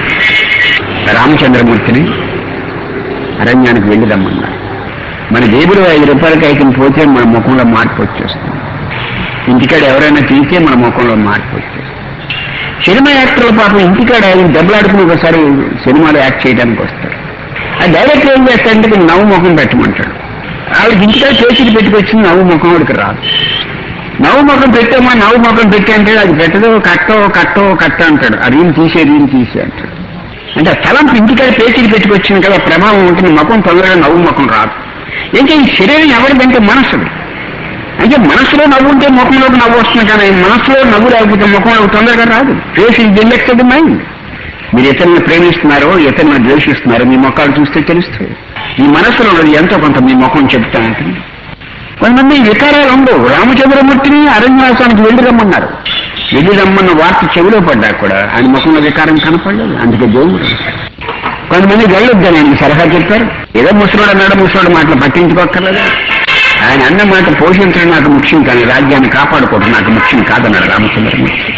రామచంద్రమూర్తిని అరణ్యానికి వెళ్ళి రమ్మన్నారు మన జేబులో ఐదు రూపాయలకి ఐదు పోతే మన ముఖంలో మార్పు వచ్చేస్తుంది ఇంటికాడ ఎవరైనా తీస్తే మన ముఖంలో మార్పు వచ్చేస్తుంది సినిమా యాక్టర్ల పాపం ఇంటికాడ ఆయన దెబ్బలాడుకుని ఒకసారి సినిమాలో యాక్ట్ చేయడానికి వస్తారు ఆ డైరెక్టర్ ఏం చేస్తాడంటే కొంచెం నవ్వు ముఖం పెట్టమంటాడు ఆవిడకి ఇంటికాడ చేతికి పెట్టుకొచ్చింది నవ్వు ముఖం వాడికి రాదు నవ్వు ముఖం పెట్టామా నవ్వు ముఖం పెట్టి అంటే అది పెట్టదో కట్టో కట్టో కట్ట అంటాడు ఆ రీల్ తీసే రీల్ తీసే అంటాడు అంటే ఆ తలంపు ఇంటికాడ పేచీకి పెట్టుకొచ్చింది కదా ప్రభావం ఉంటుంది ముఖం తొందరగా నవ్వు ముఖం రాదు ఏంటి ఈ శరీరం ఎవరిదంటే మనస్సుది అంటే మనసులో నవ్వు ఉంటే ముఖంలోకి నవ్వు వస్తుంది కానీ మనసులో నవ్వు లేకపోతే ముఖంలో తొందరగా రాదు ఫేస్ ఇస్ ఇండెక్టెడ్ మైండ్ మీరు ఇతరులను ప్రేమిస్తున్నారో ఇతరులను ద్వేషిస్తున్నారో మీ ముఖాలు చూస్తే తెలుస్తుంది మీ మనసులో ఉన్నది ఎంతో కొంత మీ ముఖం చెప్తా ఉంటుంది కొంతమంది వికారాలు ఉండవు రామచంద్రమూర్తిని అరణ్యవాసానికి వెళ్ళి రమ్మన్నారు వెళ్ళి రమ్మన్న వార్త చెవిలో పడ్డా కూడా ఆయన ముఖంలో వికారం కనపడలేదు అందుకే దేవుడు కొంతమంది వెళ్ళొద్దని ఆయన సలహా చెప్పారు ఏదో ముసలోడు అన్నాడు ముసలోడు మాటలు పట్టించుకోక్కర్లేదు ఆయన అన్న మాట పోషించడం నాకు ముఖ్యం కానీ రాజ్యాన్ని కాపాడుకోవడం నాకు ముఖ్యం కాదన్నాడు రామచంద్రమూర్తి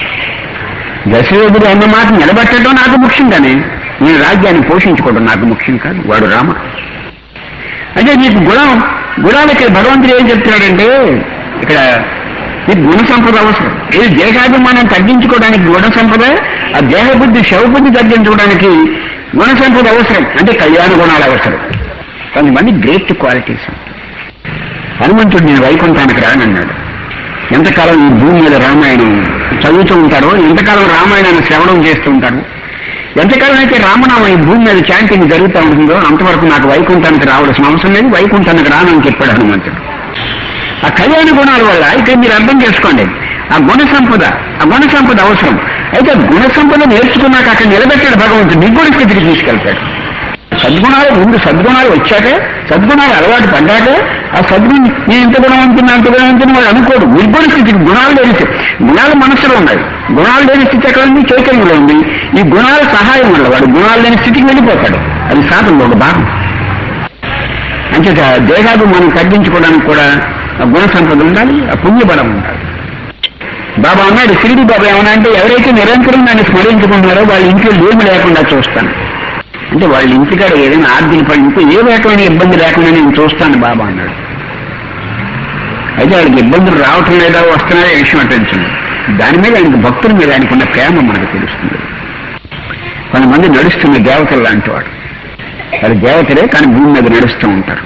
దశరథుడు అన్న మాట నిలబెట్టడం నాకు ముఖ్యం కానీ నేను రాజ్యాన్ని పోషించుకోవడం నాకు ముఖ్యం కాదు వాడు రాముడు అంటే నీకు గుణం గుణాలు ఇక్కడ భగవంతుడు ఏం చెప్తున్నాడంటే ఇక్కడ నీకు గుణ సంపద అవసరం ఇది దేశాభిమానం తగ్గించుకోవడానికి గుణ సంపద ఆ దేహబుద్ధి శవబుద్ధి తగ్గించుకోవడానికి గుణ సంపద అవసరం అంటే కళ్యాణ గుణాలు అవసరం కొంతమంది గ్రేట్ క్వాలిటీస్ హనుమంతుడు నేను వైకుంఠానికి రానన్నాడు ఎంతకాలం ఈ భూమి మీద రామాయణం చదువుతూ ఉంటారో ఎంతకాలం రామాయణాన్ని శ్రవణం చేస్తూ ఉంటారు ఎంతకాలం అయితే రామనామం ఈ భూమి మీద చాంటింగ్ జరుగుతూ ఉంటుందో అంతవరకు నాకు వైకుంఠానికి రావాల్సిన అవసరం లేదు వైకుంఠానికి రానని చెప్పాడు హనుమంతుడు ఆ కళ్యాణ గుణాల వల్ల ఇక్కడ మీరు అర్థం చేసుకోండి ఆ గుణ సంపద ఆ గుణ సంపద అవసరం అయితే గుణ సంపద నేర్చుకున్నాక అక్కడ నిలబెట్టాడు భగవంతుడు నిర్గుణ స్థితికి తీసుకెళ్తాడు సద్గుణాలు ముందు సద్గుణాలు వచ్చాక సద్గుణాలు అలవాటు పడ్డాక ఆ సద్గుణం నేను ఇంత గుణవంతున్నా అంత గుణవంతుని వాడు అనుకోడు నిర్గుణ స్థితికి గుణాలు లేని స్థితి గుణాలు మనసులో ఉన్నాయి గుణాలు లేని స్థితి ఎక్కడ ఉంది చైతన్యంలో ఉంది ఈ గుణాల సహాయం వల్ల వాడు గుణాలు లేని స్థితికి వెళ్ళిపోతాడు అది సాధనలో ఒక భాగం అంచేత దేహాలు మనం తగ్గించుకోవడానికి కూడా ఆ గుణ సంపద ఉండాలి ఆ పుణ్యబలం ఉండాలి బాబా అన్నాడు షిరిడి బాబా ఏమన్నా అంటే ఎవరైతే నిరంతరం దాన్ని స్మరించుకుంటున్నారో వాళ్ళ ఇంట్లో లేమి లేకుండా చూస్తాను అంటే వాళ్ళ ఇంటికాడ ఏదైనా ఆర్థిక పని ఇంకో ఏ రకమైన ఇబ్బంది లేకుండా నేను చూస్తాను బాబా అన్నాడు అయితే వాళ్ళకి ఇబ్బందులు రావటం లేదా వస్తున్నాయో విషయం అటెన్షన్ దాని మీద ఆయనకు భక్తుల మీద ఆయనకు ఉన్న ప్రేమ మనకు తెలుస్తుంది కొంతమంది నడుస్తున్న దేవతలు లాంటి వాడు అది దేవతలే కానీ భూమి మీద నడుస్తూ ఉంటారు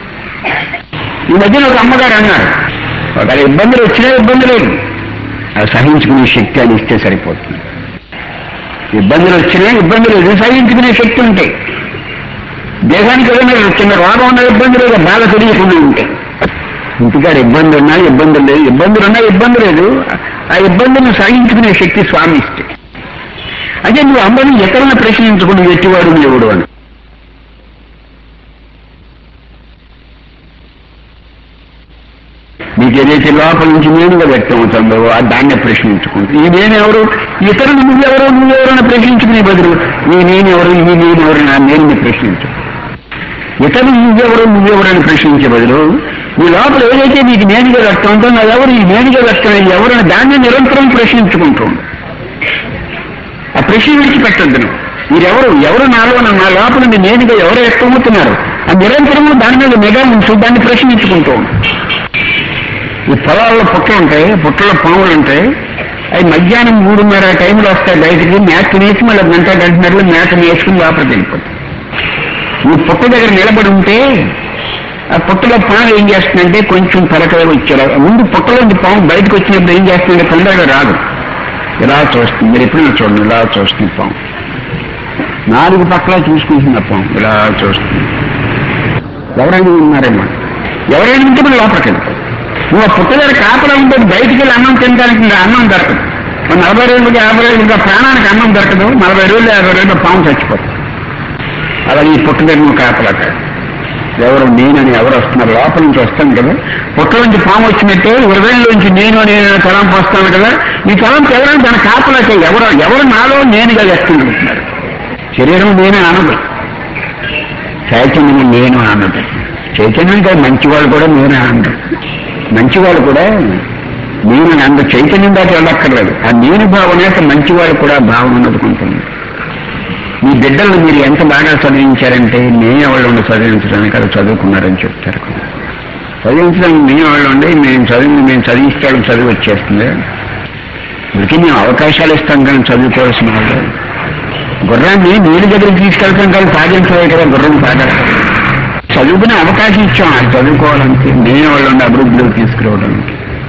ఈ మధ్యన ఒక అమ్మగారు అన్నారు ఒకవేళ ఇబ్బందులు వచ్చినా ఇబ్బంది లేదు అది సహించుకునే శక్తి అని ఇస్తే సరిపోతుంది ఇబ్బందులు వచ్చినా ఇబ్బంది లేదు సహించుకునే శక్తి ఉంటాయి దేశానికి ఏదైనా చిన్న రోగం ఉన్న ఇబ్బంది లేదు బాధ తెలియకుండా ఉంటాయి ఇంటికాడ ఇబ్బంది ఉన్నా ఇబ్బందులు లేదు ఇబ్బందులు ఉన్నా ఇబ్బంది లేదు ఆ ఇబ్బందులను సహించుకునే శక్తి స్వామి ఇస్తే అంటే నువ్వు అందరినీ ఎక్కడైనా ప్రశ్నించుకుని ఎట్టివాడు దేవుడు అని నీకు ఏదైతే లోపల నుంచి నేనుగా వ్యక్తం అవుతుందో ఆ దాన్ని ప్రశ్నించుకుంటూ ఈ నేను ఎవరు ఇతరులు నువ్వెవరు నువ్వెవరు అని ప్రశ్నించుకునే బదులు ఈ నేను ఎవరు ఈ నేను ఎవరు నా నేను ప్రశ్నించు ఇతరులు నువ్వెవరు నువ్వెవరు అని ప్రశ్నించే బదులు నీ లోపల ఏదైతే నీకు నేనుగా వ్యక్తం ఉంటుందో అది ఎవరు ఈ నేనుగా వ్యక్తం అయ్యి ఎవరు అని దాన్ని నిరంతరం ప్రశ్నించుకుంటూ ఉండు. ఆ ప్రశ్న విడిచిపెట్టద్దు నువ్వు మీరెవరు ఎవరు నాలో నా లోపల నుండి నేనుగా ఎవరు వ్యక్తమవుతున్నారు ఆ నిరంతరము దాని మీద నిఘా ఉంచు దాన్ని ప్రశ్నించుకుంటూ ఉండు. ఈ పొలాల్లో పుట్టలు ఉంటాయి పుట్టలో పాములు ఉంటాయి అవి మధ్యాహ్నం మూడున్నర టైంలో వస్తాయి బయటికి మేత తినేసి మళ్ళీ గంట గంటన్నరలో మేత వేసుకుని లోపలికి వెళ్ళిపోతాయి ఈ పుట్ట దగ్గర నిలబడి ఉంటే ఆ పుట్టలో పాము ఏం చేస్తుందంటే కొంచెం తలకగా వచ్చారు ముందు పుట్టలోంచి పాము బయటకు వచ్చినప్పుడు ఏం చేస్తుందంటే తొందరగా రాదు ఇలా చూస్తుంది మీరు ఎప్పుడైనా చూడండి ఇలా చూస్తుంది పాము నాలుగు పక్కల చూసుకుంటుంది ఆ పాము ఇలా చూస్తుంది ఎవరైనా ఉన్నారేమో ఎవరైనా ఉంటే మీరు లోపలికి వెళ్ళిపోతారు నువ్వు ఆ పుట్ట దగ్గర కాపలా ఉంటుంది బయటికి వెళ్ళి అన్నం తినడానికి ఇంకా అన్నం దొరకదు ఓ నలభై రోజులకి యాభై రోజులు ఇంకా ప్రాణానికి అన్నం దొరకదు నలభై రోజులు యాభై రోజులు పాము చచ్చిపోతుంది అలాగే ఈ పుట్ట దగ్గర నువ్వు కాపలా కాదు. ఎవరు నేనని ఎవరు వస్తున్నారు లోపల నుంచి వస్తాను కదా పుట్ట నుంచి పాము వచ్చినట్టే హృదయంలోంచి నేను నేను అనే తలంపు వస్తాను కదా ఈ తలంపు ఎవరైనా దాని కాపలాకే ఎవరు ఎవరు నాలో నేనుగా వ్యక్తం అవుతున్నారు శరీరం నేనే అనదు చైతన్యం నేను అన్నది చైతన్యం కాదు మంచివాళ్ళు కూడా నేనే అన్నది మంచివాళ్ళు కూడా నేను అంత చైతన్యం దాకా వెళ్ళక్కర్లేదు ఆ నేను భావన మంచివాళ్ళు కూడా భావన ఉన్నదుకుంటుంది మీ బిడ్డలను మీరు ఎంత బాగా చదివించారంటే నేను వాళ్ళు ఉండి చదివించడానికి అది చదువుకున్నారని చెప్తారు చదివించడానికి మేము వాళ్ళు ఉండి మేము చదివి మేము చదివిస్తాడు చదివి వచ్చేస్తుంది ఇప్పటికీ మేము అవకాశాలు ఇస్తాం కానీ చదువుకోవాల్సిన వాళ్ళు గుర్రాన్ని నీళ్ళ దగ్గరికి తీసుకెళ్తాం కానీ సాధించలే కదా గుర్రం సాగరు చదువుకునే అవకాశం ఇచ్చాం అది చదువుకోవాలంటే నేను వాళ్ళు ఉండి అభివృద్ధిలోకి తీసుకురావడానికి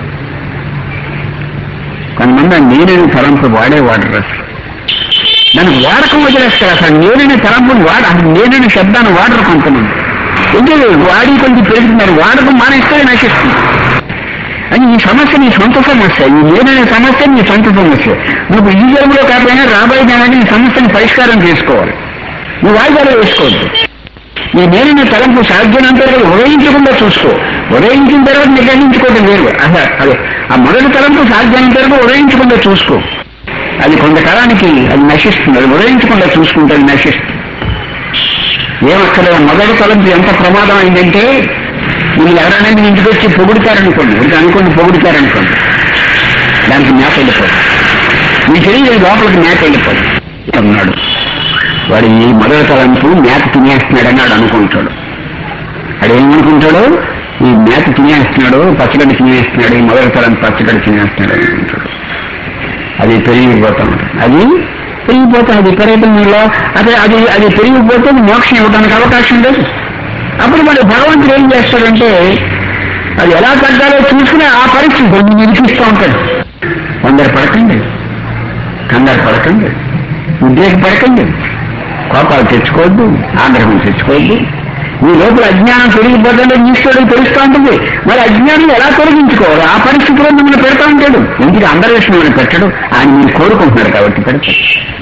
కొంతమంది ఆ నేనని తలంపు వాడే వాడరు అసలు దానికి వాడకం వదిలేస్తారు అసలు నేనని తలంపుని వాడ అసలు నేనని శబ్దాన్ని వాడరు కొంతమంది ఎందుకు వాడి కొంచెం పెరుగుతున్నారు వాడకం మానేస్తే నశిస్తుంది అని ఈ సమస్య నీ సొంత సమస్య ఈ నేననే సమస్య నీ సొంత సమస్య నువ్వు ఈ జన్మలో కాకపోయినా రాబోయే జనాన్ని ఈ సమస్యను పరిష్కారం చేసుకోవాలి నువ్వు వాయిదాలు వేసుకోవద్దు ఈ నేననే తలంపు సాధ్యమైనంత వరకు ఉదయించకుండా చూసుకో ఉదయించిన తర్వాత నిర్ణయించుకోవడం వేరు అసలు అదే ఆ మొదటి తలంపు సాధ్యమైనంత వరకు ఉదయించకుండా చూసుకో అది కొంతకాలానికి అది నశిస్తుంది అది ఉదయించకుండా చూసుకుంటే అది నశిస్తుంది ఏమక్కడ మొదటి తలంపు ఎంత ప్రమాదం అయిందంటే మీరు ఎవరైనా మీ ఇంటికి వచ్చి పొగుడుతారనుకోండి ఇంకా అనుకోండి పొగుడుతారనుకోండి దానికి మేత వెళ్ళిపోదు మీ శరీరం లోపలికి మేత వెళ్ళిపోదు అన్నాడు వాడు ఈ మొదటి తలంపు మేత తినేస్తున్నాడు అన్నాడు అనుకుంటాడు వాడు ఏమనుకుంటాడు ఈ మేత తినేస్తున్నాడు పచ్చగడ్డి తినేస్తున్నాడు ఈ మొదటి తలంపు పచ్చగడ్డి తినేస్తున్నాడు అనుకుంటాడు అది పెరిగిపోతా ఉంటుంది అది పెరిగిపోతా అది పెరగటంలో అదే అది అది పెరిగిపోతే మోక్షం ఇవ్వడానికి అవకాశం లేదు అప్పుడు మరి భగవంతుడు ఏం చేస్తాడంటే అది ఎలా తగ్గాలో చూసుకుని ఆ పరిస్థితి కొన్ని నిరీక్షిస్తూ ఉంటాడు కొందరు పడకండి కంగారు పడకండి ఉద్రేక పడకండి కోపాలు తెచ్చుకోవద్దు ఆగ్రహం తెచ్చుకోవద్దు మీ లోపల అజ్ఞానం తొలగిపోతుంటే ఈశ్వరుడు తెలుస్తూ ఉంటుంది మరి అజ్ఞానం ఎలా తొలగించుకోవాలి ఆ పరిస్థితిలో మిమ్మల్ని పెడతా ఉంటాడు ఇంటికి అందరి విషయంలో పెట్టడు ఆయన మీరు కోరుకుంటున్నారు కాబట్టి పెడతాడు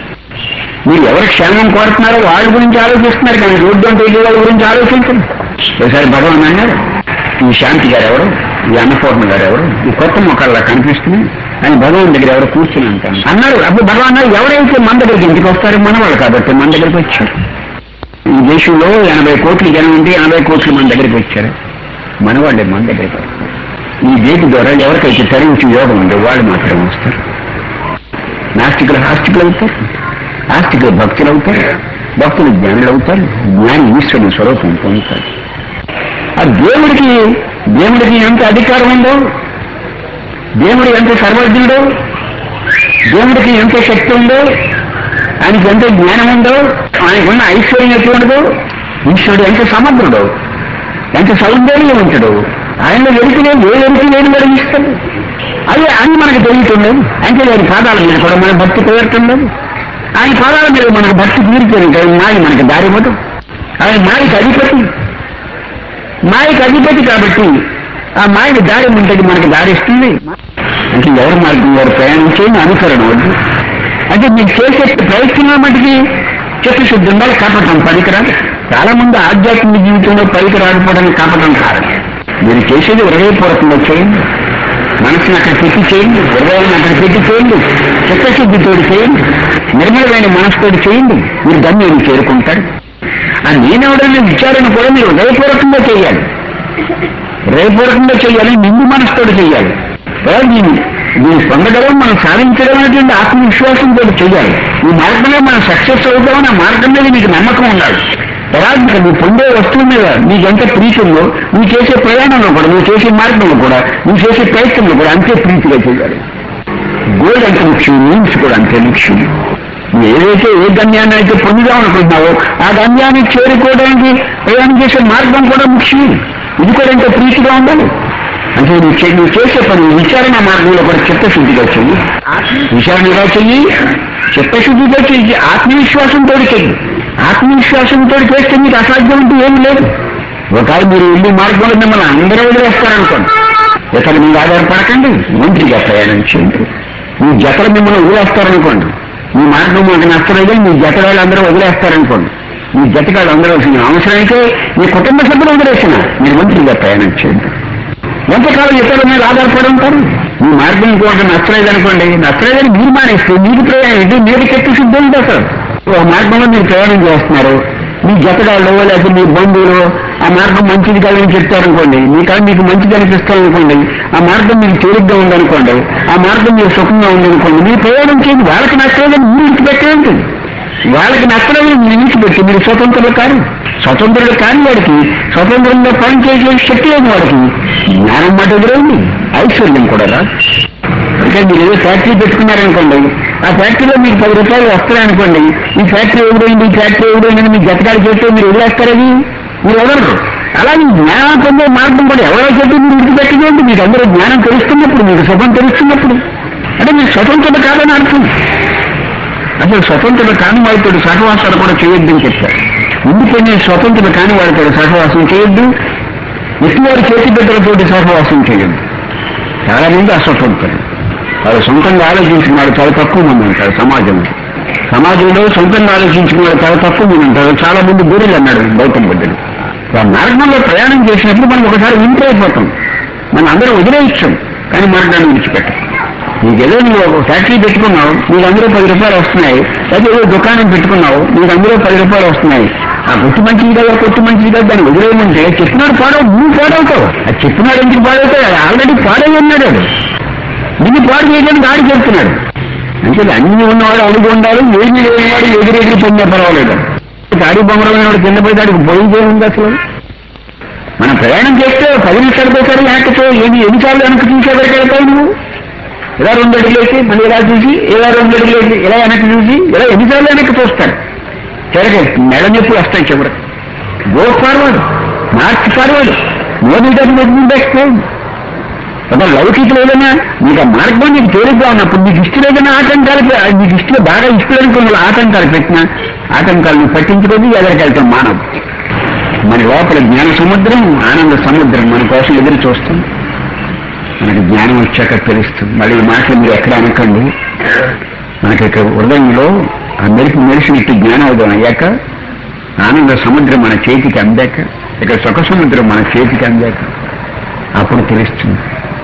మీరు ఎవరి క్షేమం కోరుతున్నారో వాళ్ళ గురించి ఆలోచిస్తున్నారు కానీ రోడ్డు అంటే వెళ్ళే వాళ్ళ గురించి ఆలోచించండి ఒకసారి భగవాన్ అన్నారు ఈ శాంతి గారు ఎవరు ఈ అన్నపూర్ణ గారు ఎవరు ఈ కొత్త మొక్కల్లా కనిపిస్తున్నాయి అని భగవాన్ దగ్గర ఎవరు కూర్చుని అంటాను అన్నారు అప్పుడు భగవాన్ అన్నారు ఎవరైతే మన దగ్గరికి ఇంటికి వస్తారో మనవాళ్ళు కాబట్టి మన దగ్గరికి వచ్చారు ఈ దేశంలో ఎనభై కోట్ల జనం ఉంటే ఎనభై కోట్ల మన దగ్గరికి వచ్చారు మనవాళ్ళే మన దగ్గరికి వస్తారు ఈ గేటు ద్వారా ఎవరికైతే తరించి యోగం ఉందో వాళ్ళు మాత్రమే వస్తారు నాస్తికులు ఆస్తికులు అవుతారు ఆస్తికులు భక్తులు అవుతారు భక్తులు జ్ఞానులు అవుతారు జ్ఞాని ఈశ్వరుని స్వరూపం పొందుతారు ఆ దేవుడికి దేవుడికి ఎంత అధికారం ఉందో దేవుడు ఎంత సర్వజ్ఞుడో దేవుడికి ఎంత శక్తి ఉందో ఆయనకి ఎంత జ్ఞానం ఉందో ఆయనకున్న ఐశ్వర్యం ఎటువంటిదో ఈశ్వరుడు ఎంత సమగ్రుడో ఎంత సౌందర్యవంతుడు ఆయనలో ఎరుకు లేదు ఏ ఎరుకు లేని కలిగిస్తాడు అది అని మనకు తెలియటం అంటే ఆయన పాదాల మీద కూడా మన భక్తి కుదరటం లేదు ఆయన పాదాల మీద మనకు భక్తి తీరుతుంది మాయ మనకు దారి ఇవ్వదు ఆయన మాయకి అధిపతి మాయకి అధిపతి కాబట్టి ఆ మాయకి దారి ఉంటుంది మనకి దారి ఇస్తుంది అంటే ఎవరి మార్గం వారు ప్రయాణించేది అనుకరణ వద్దు అంటే మీకు చేసే ప్రయత్నం మటుకి చిత్తశుద్ధి ఉండాలి కపటం పనికిరాదు చాలా మంది ఆధ్యాత్మిక జీవితంలో పైకి రాకపోవడానికి కపటం కారణం మీరు చేసేది హృదయపూర్వకంగా చేయండి మనసును అక్కడ పెట్టి చేయండి హృదయాన్ని అక్కడ పెట్టి చేయండి చిత్తశుద్ధితో చేయండి నిర్మలమైన మనసుతో చేయండి మీరు గమ్యాన్ని చేరుకుంటారు ఆ నేనెవడనే విచారణ కూడా మీరు హృదయపూర్వకంగా చేయాలి హృదయపూర్వకంగా చేయాలి నిండు మనసుతో చేయాలి తర్వాత దీన్ని దీన్ని పొందడం మనం సాధించడం అనేటువంటి ఆత్మవిశ్వాసంతో చేయాలి ఈ మార్గంలో మనం సక్సెస్ అవుతామని ఆ మార్గం మీద మీకు నమ్మకం ఉండాలి తర్వాత నువ్వు పొందే వస్తువు మీద నీకు ఎంత ప్రీతి ఉందో నువ్వు చేసే ప్రయాణంలో కూడా నువ్వు చేసే మార్గంలో కూడా నువ్వు చేసే ప్రయత్నంలో కూడా అంతే ప్రీతిగా చేయాలి గోల్ అంత ముఖ్యం మీన్స్ కూడా అంతే ముఖ్యం నువ్వు ఏదైతే ఏ గమ్యాన్ని అయితే పొందుదాం అనుకుంటున్నావో ఆ గమ్యాన్ని చేరుకోవడానికి ప్రయాణం చేసే మార్గం కూడా ముఖ్యం ఇది కూడా ఎంత ప్రీతిగా ఉండాలి అంటే నువ్వు చే- నువ్వు చేసే పని విచారణ మార్గంలో కూడా చిత్తశుద్ధిగా చెయ్యి విచారణగా చెయ్యి చిత్తశుద్ధిగా చెయ్యి ఆత్మవిశ్వాసంతో చెయ్యి ఆత్మవిశ్వాసంతో చేస్తే మీకు అసాధ్యం అంటూ ఏమీ లేదు ఒకవేళ మీరు వెళ్ళి మార్గంలో మిమ్మల్ని అందరూ వదిలేస్తారనుకోండి ఇతను మీరు ఆధారపడకండి ఒంటిగా ప్రయాణం చేయండి మీ జతలు మిమ్మల్ని వదిలేస్తారనుకోండి మీ మార్గం మాకు నచ్చలేదు మీ జత వాళ్ళు అందరూ వదిలేస్తారనుకోండి మీ జతగాళ్ళు అందరూ వచ్చిన అవసరానికి మీ కుటుంబ సభ్యులు వదిలేసిన మీరు ఒంటిగా ప్రయాణం చేయండి ఎంతకాలం ఇతరుల మీద ఆధారపడి ఉంటారు మీ మార్గం ఇంకోటి నచ్చలేదు అనుకోండి నచ్చలేదని మీరు మానేస్తే మీకు ప్రయాణం ఇది మీరు చెట్టు సిద్ధం ఉంది అసలు ఒక మార్గంలో మీరు ప్రయాణం చేస్తున్నారు మీ జతగాళ్ళు లేకపోతే మీ బంధువులు ఆ మార్గం మంచిది కాదని చెప్తారనుకోండి మీ కాదు మీకు మంచిది అనిపిస్తారనుకోండి ఆ మార్గం మీకు తేలిగ్గా ఉందనుకోండి ఆ మార్గం మీకు సుఖంగా ఉందనుకోండి మీరు ప్రయాణం చేయండి వాళ్ళకి నచ్చలేదని మీరు విడిచిపెట్టేయండి వాళ్ళకి నచ్చలేదని మీరు విడిచిపెట్టి మీరు స్వతంత్రులు కాదు స్వతంత్రుడు కాని వాడికి స్వతంత్రంగా పని చేసే శక్తి లేని వాడికి జ్ఞానం మాట ఎదురైంది ఐశ్వర్యం కూడా రాదు అంటే మీరు ఏదో ఫ్యాక్టరీ పెట్టుకున్నారనుకోండి ఆ ఫ్యాక్టరీలో మీకు పది రూపాయలు వస్తాయనుకోండి ఈ ఫ్యాక్టరీ ఎవరైంది ఈ ఫ్యాక్టరీ ఎవరైంది మీ జతకాలు చేస్తే మీరు వదిలేస్తారని మీరు వదలరు అలాగే జ్ఞానం పొందే మార్గం కూడా ఎవరో చెప్పి మీరు విడిచిపెట్టేది మీకు అందరూ జ్ఞానం తెలుస్తున్నప్పుడు మీకు సుఖం తెలుస్తున్నప్పుడు అంటే మీకు స్వతంత్రత కాదని అర్థం అసలు స్వతంత్రత కాని వారితో సహవాసాలు కూడా చేయొద్దని చెప్పారు ఇండిపెండెంట్ స్వతంత్రత కాని వారితో సహవాసం చేయొద్దు ఎటువంటి చేతి బిడ్డలతోటి సహవాసం చేయొద్దు చాలా మంది అస్వతంత్రులు వాళ్ళు సొంతంగా ఆలోచించిన వాళ్ళు చాలా తక్కువ మంది ఉంటారు సమాజంలో సమాజంలో సొంతంగా ఆలోచించిన వాళ్ళు చాలా తక్కువ మంది ఉంటారు చాలా మంది గొర్రెలు అన్నాడు గౌతమ బుద్ధుడు ఆ మార్గంలో ప్రయాణం చేసినప్పుడు మనం ఒకసారి వింటర్ అయిపోతాం మనం అందరం వదిలేయచ్చు కానీ మార్గాన్ని విడిచిపెట్టాం నీకేదో నువ్వు ఒక ఫ్యాక్టరీ పెట్టుకున్నావు నీకు అందరూ పది రూపాయలు వస్తున్నాయి లేదా ఏదో దుకాణం పెట్టుకున్నావు నీకు అందరూ పది రూపాయలు వస్తున్నాయి ఆ కొట్టు మంచిది కదా కొట్టు మంచిది కదా దాన్ని వదిలేయమంటే చెప్పినాడు పాడవు నువ్వు పాడవుతావు అది చెప్పినాడు ఎందుకు పాడవుతావు అది ఆల్రెడీ పాడై ఉన్నాడు అది నిన్ను పాడు చేయడానికి ఆడి చెప్తున్నాడు అంటే అన్ని ఉన్నవాడు అడుగు ఉండాలి ఏమి లేనివాడు ఎగిరెగిరి పొందే పర్వాలేదు ఆడి బొమ్మరమైన వాడు కింద పోయి దానికి పోయి ఉంది అసలు మనం ప్రయాణం చేస్తే పది నిమిషాలు పోతారు వెనక్కి ఏది ఎన్నిసార్లు వెనక్కి చూసేవరకు వెళ్తావు నువ్వు ఇలా రెండు అడుగులేసి మళ్ళీ ఇలా చూసి ఇలా రెండు అడుగులేసి ఇలా వెనక్కి చూసి ఇలా ఎన్నిసార్లు వెనక్కి చూస్తారు చివరికి మెడ నొప్పి వస్తాయి చివరికి go forward march forward no neat explain ఒక లౌకికలు ఏదైనా నీకు ఆ మార్గం నీకు తేలిగ్గా ఉన్నప్పుడు నీకు ఇష్టం ఏదైనా ఆటంకాలు పె- నీకు ఇష్టం బాగా ఇష్టం అనుకున్న ఆటంకాలు పెట్టినా ఆటంకాలను పట్టించుకొని ఎదరికెళ్తాం మానవు మన లోపల జ్ఞాన సముద్రం ఆనంద సముద్రం మన కోసం ఎదురు చూస్తాం మనకి జ్ఞానం వచ్చాక తెలుస్తుంది మళ్ళీ ఈ మాటలు మీరు ఎక్కడ అనకండి మనకి ఇక్కడ హృదయంలో ఆ మెరుపు మెరిసినట్టు జ్ఞానోదయం అయ్యాక ఆనంద సముద్రం మన చేతికి అందాక ఇక్కడ సుఖ సముద్రం మన చేతికి అందాక అప్పుడు తెలుస్తుంది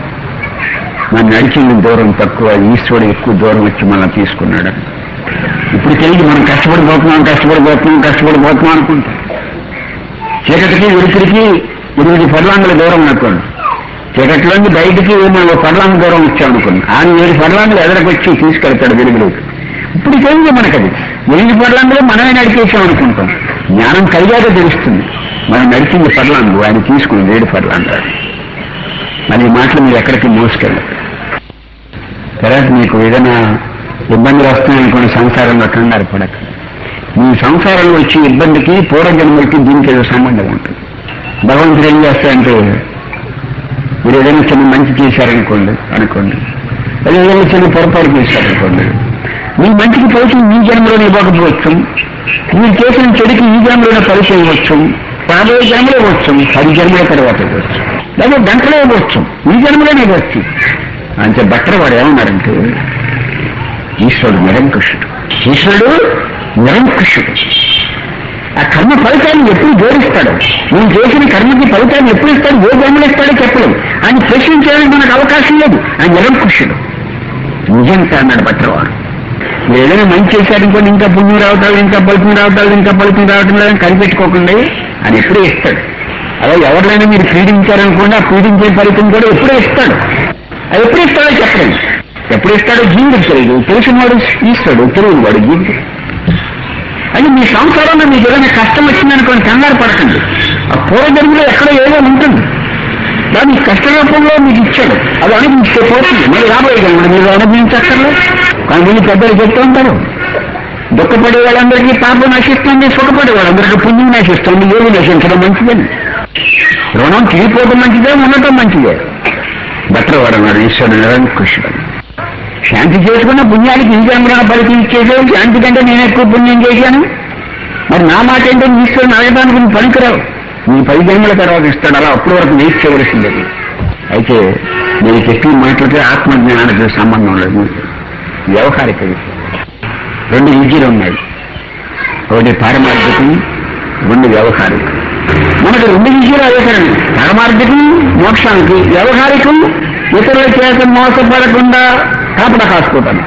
మనం నడిచిన దూరం తక్కువ ఈశ్వరుడు ఎక్కువ దూరం వచ్చి మనం తీసుకున్నాడు ఇప్పుడు తెలియదు మనం కష్టపడిపోతున్నాం కష్టపడిపోతున్నాం కష్టపడిపోతున్నాం అనుకుంటాం చీకటికి ఉరికిరికి ఎనిమిది పర్లాంగుల దూరం అనుకోండి చీకట్లోంచి బయటికి మనం ఒక పర్లాంగ దూరం వచ్చామనుకోండి ఆయన ఏడు పర్లాంగులు ఎదరకు వచ్చి తీసుకెళ్తాడు వెలుగులోకి ఇప్పుడు తెలియదు మనకది ఎనిమిది పర్లాంగులు మనమే నడిచేసాం అనుకుంటాం జ్ఞానం కలిగాక తెలుస్తుంది మనం నడిచింది పర్లాంగు ఆయన తీసుకుని ఏడు పర్లాంగు మరి ఈ మాటలు మీరు ఎక్కడికి మోసుకెళ్ళరు తర్వాత మీకు ఏదైనా ఇబ్బందులు వస్తున్నాయనుకోండి సంసారంలో కంగారు పడక మీ సంసారంలో వచ్చే ఇబ్బందికి పూర్వజన్మలకి దీనికి ఏదో సంబంధం ఉంటుంది భగవంతుడు ఏం చేస్తాడంటే మీరు ఏదైనా చిన్న మంచి చేశారనుకోండి అనుకోండి అది ఏదైనా చిన్న పొరపాటు చేశారనుకోండి మీ మంచికి ఫలితం ఈ జన్మలోనే ఇవ్వకపోవచ్చు మీరు చేసిన చెడుకి ఈ జన్మలోనే పరిచయం ఇవ్వచ్చు రాబోయే జన్మలో ఇవ్వచ్చు పది జన్మల తర్వాత ఇవ్వచ్చు లేదా గంటలో ఇవ్వచ్చు ఈ జన్మలోనే ఇవ్వచ్చు అంటే బట్టర్ వాడు ఏమన్నారంటే ఈశ్వరుడు నిరంకుశుడు ఈశ్వరుడు నిరంకుశుడు ఆ కర్మ ఫలితాన్ని ఎప్పుడు జోడిస్తాడు నేను చేసిన కర్మకి ఫలితాన్ని ఎప్పుడు ఇస్తాడు ఏ జన్మలు ఇస్తాడో చెప్పలేము ఆయన ప్రశ్నించడానికి మనకు అవకాశం లేదు ఆయన నిరంకుశుడు నిజంగా అన్నాడు పట్టవాడు మీరు ఏదైనా మంచి చేశారనుకోండి ఇంకా పుణ్యం రావటాలు ఇంకా ఫలితం రావటాలు ఇంకా ఫలితం రావటం లేదని కనిపెట్టుకోకుండా ఆయన ఎప్పుడే ఇస్తాడు అలా ఎవరినైనా మీరు పీడించారనుకోండి ఆ పీడించే ఫలితం కూడా ఎప్పుడే ఇస్తాడు అది ఎప్పుడు ఇస్తాడో చెప్పలేదు ఎప్పుడు ఇస్తాడో జీవుడికి తెలియదు తెలిసిన వాడు ఇస్తాడు తెలియని వాడు జీవుడు అది మీ సంసారంలో మీకు ఏదైనా కష్టం వచ్చిందనుకోండి కంగారు పడకండి ఆ పూర్వజన్మలో ఎక్కడో ఏదో ఉంటుంది దాన్ని కష్ట రూపంలో మీకు ఇచ్చాడు అది అనుభవిస్తే పోతుంది మరి రాబోయే జన్మలు మీరు అనుభవించక్కర్లేదు కానీ మీరు పెద్దలు చెప్తూ ఉంటారు దుఃఖపడే వాళ్ళందరికీ పాపం నశిస్తుంది సుఖపడే వాళ్ళందరికీ పుణ్యం నశిస్తుంది ఏది నశించడం మంచిదని రుణం తీరిపోవడం మంచిదే ఉండటం మంచిదే బట్టర్ వాడు అన్నాడు ఈశ్వరుడు నిరంకుశుడు శాంతి చేసుకున్న పుణ్యానికి ఇంకేమైనా బలికి ఇచ్చేసావు శాంతి కంటే నేను ఎక్కువ పుణ్యం చేశాను మరి నా మాట ఏంటో ఈశ్వరుని అడగడానికి నువ్వు పనికిరావు నీ పది జన్మల తర్వాత ఇస్తాడు అలా అప్పటి వరకు వేచి చేయవలసింది అయితే నేను చెప్పిన మాటలకి ఆత్మజ్ఞానానికి సంబంధం లేదు వ్యవహారిక విషయం రెండు విద్యలు ఉన్నాయి ఒకటి పారమార్థికం రెండు వ్యవహారికం మనకు రెండు విషయాలు అవసరమే పారమార్థికం మోక్షానికి వ్యవహారికం ఇతరుల చేత మోసపడకుండా కాపడ కాసుకోవటానికి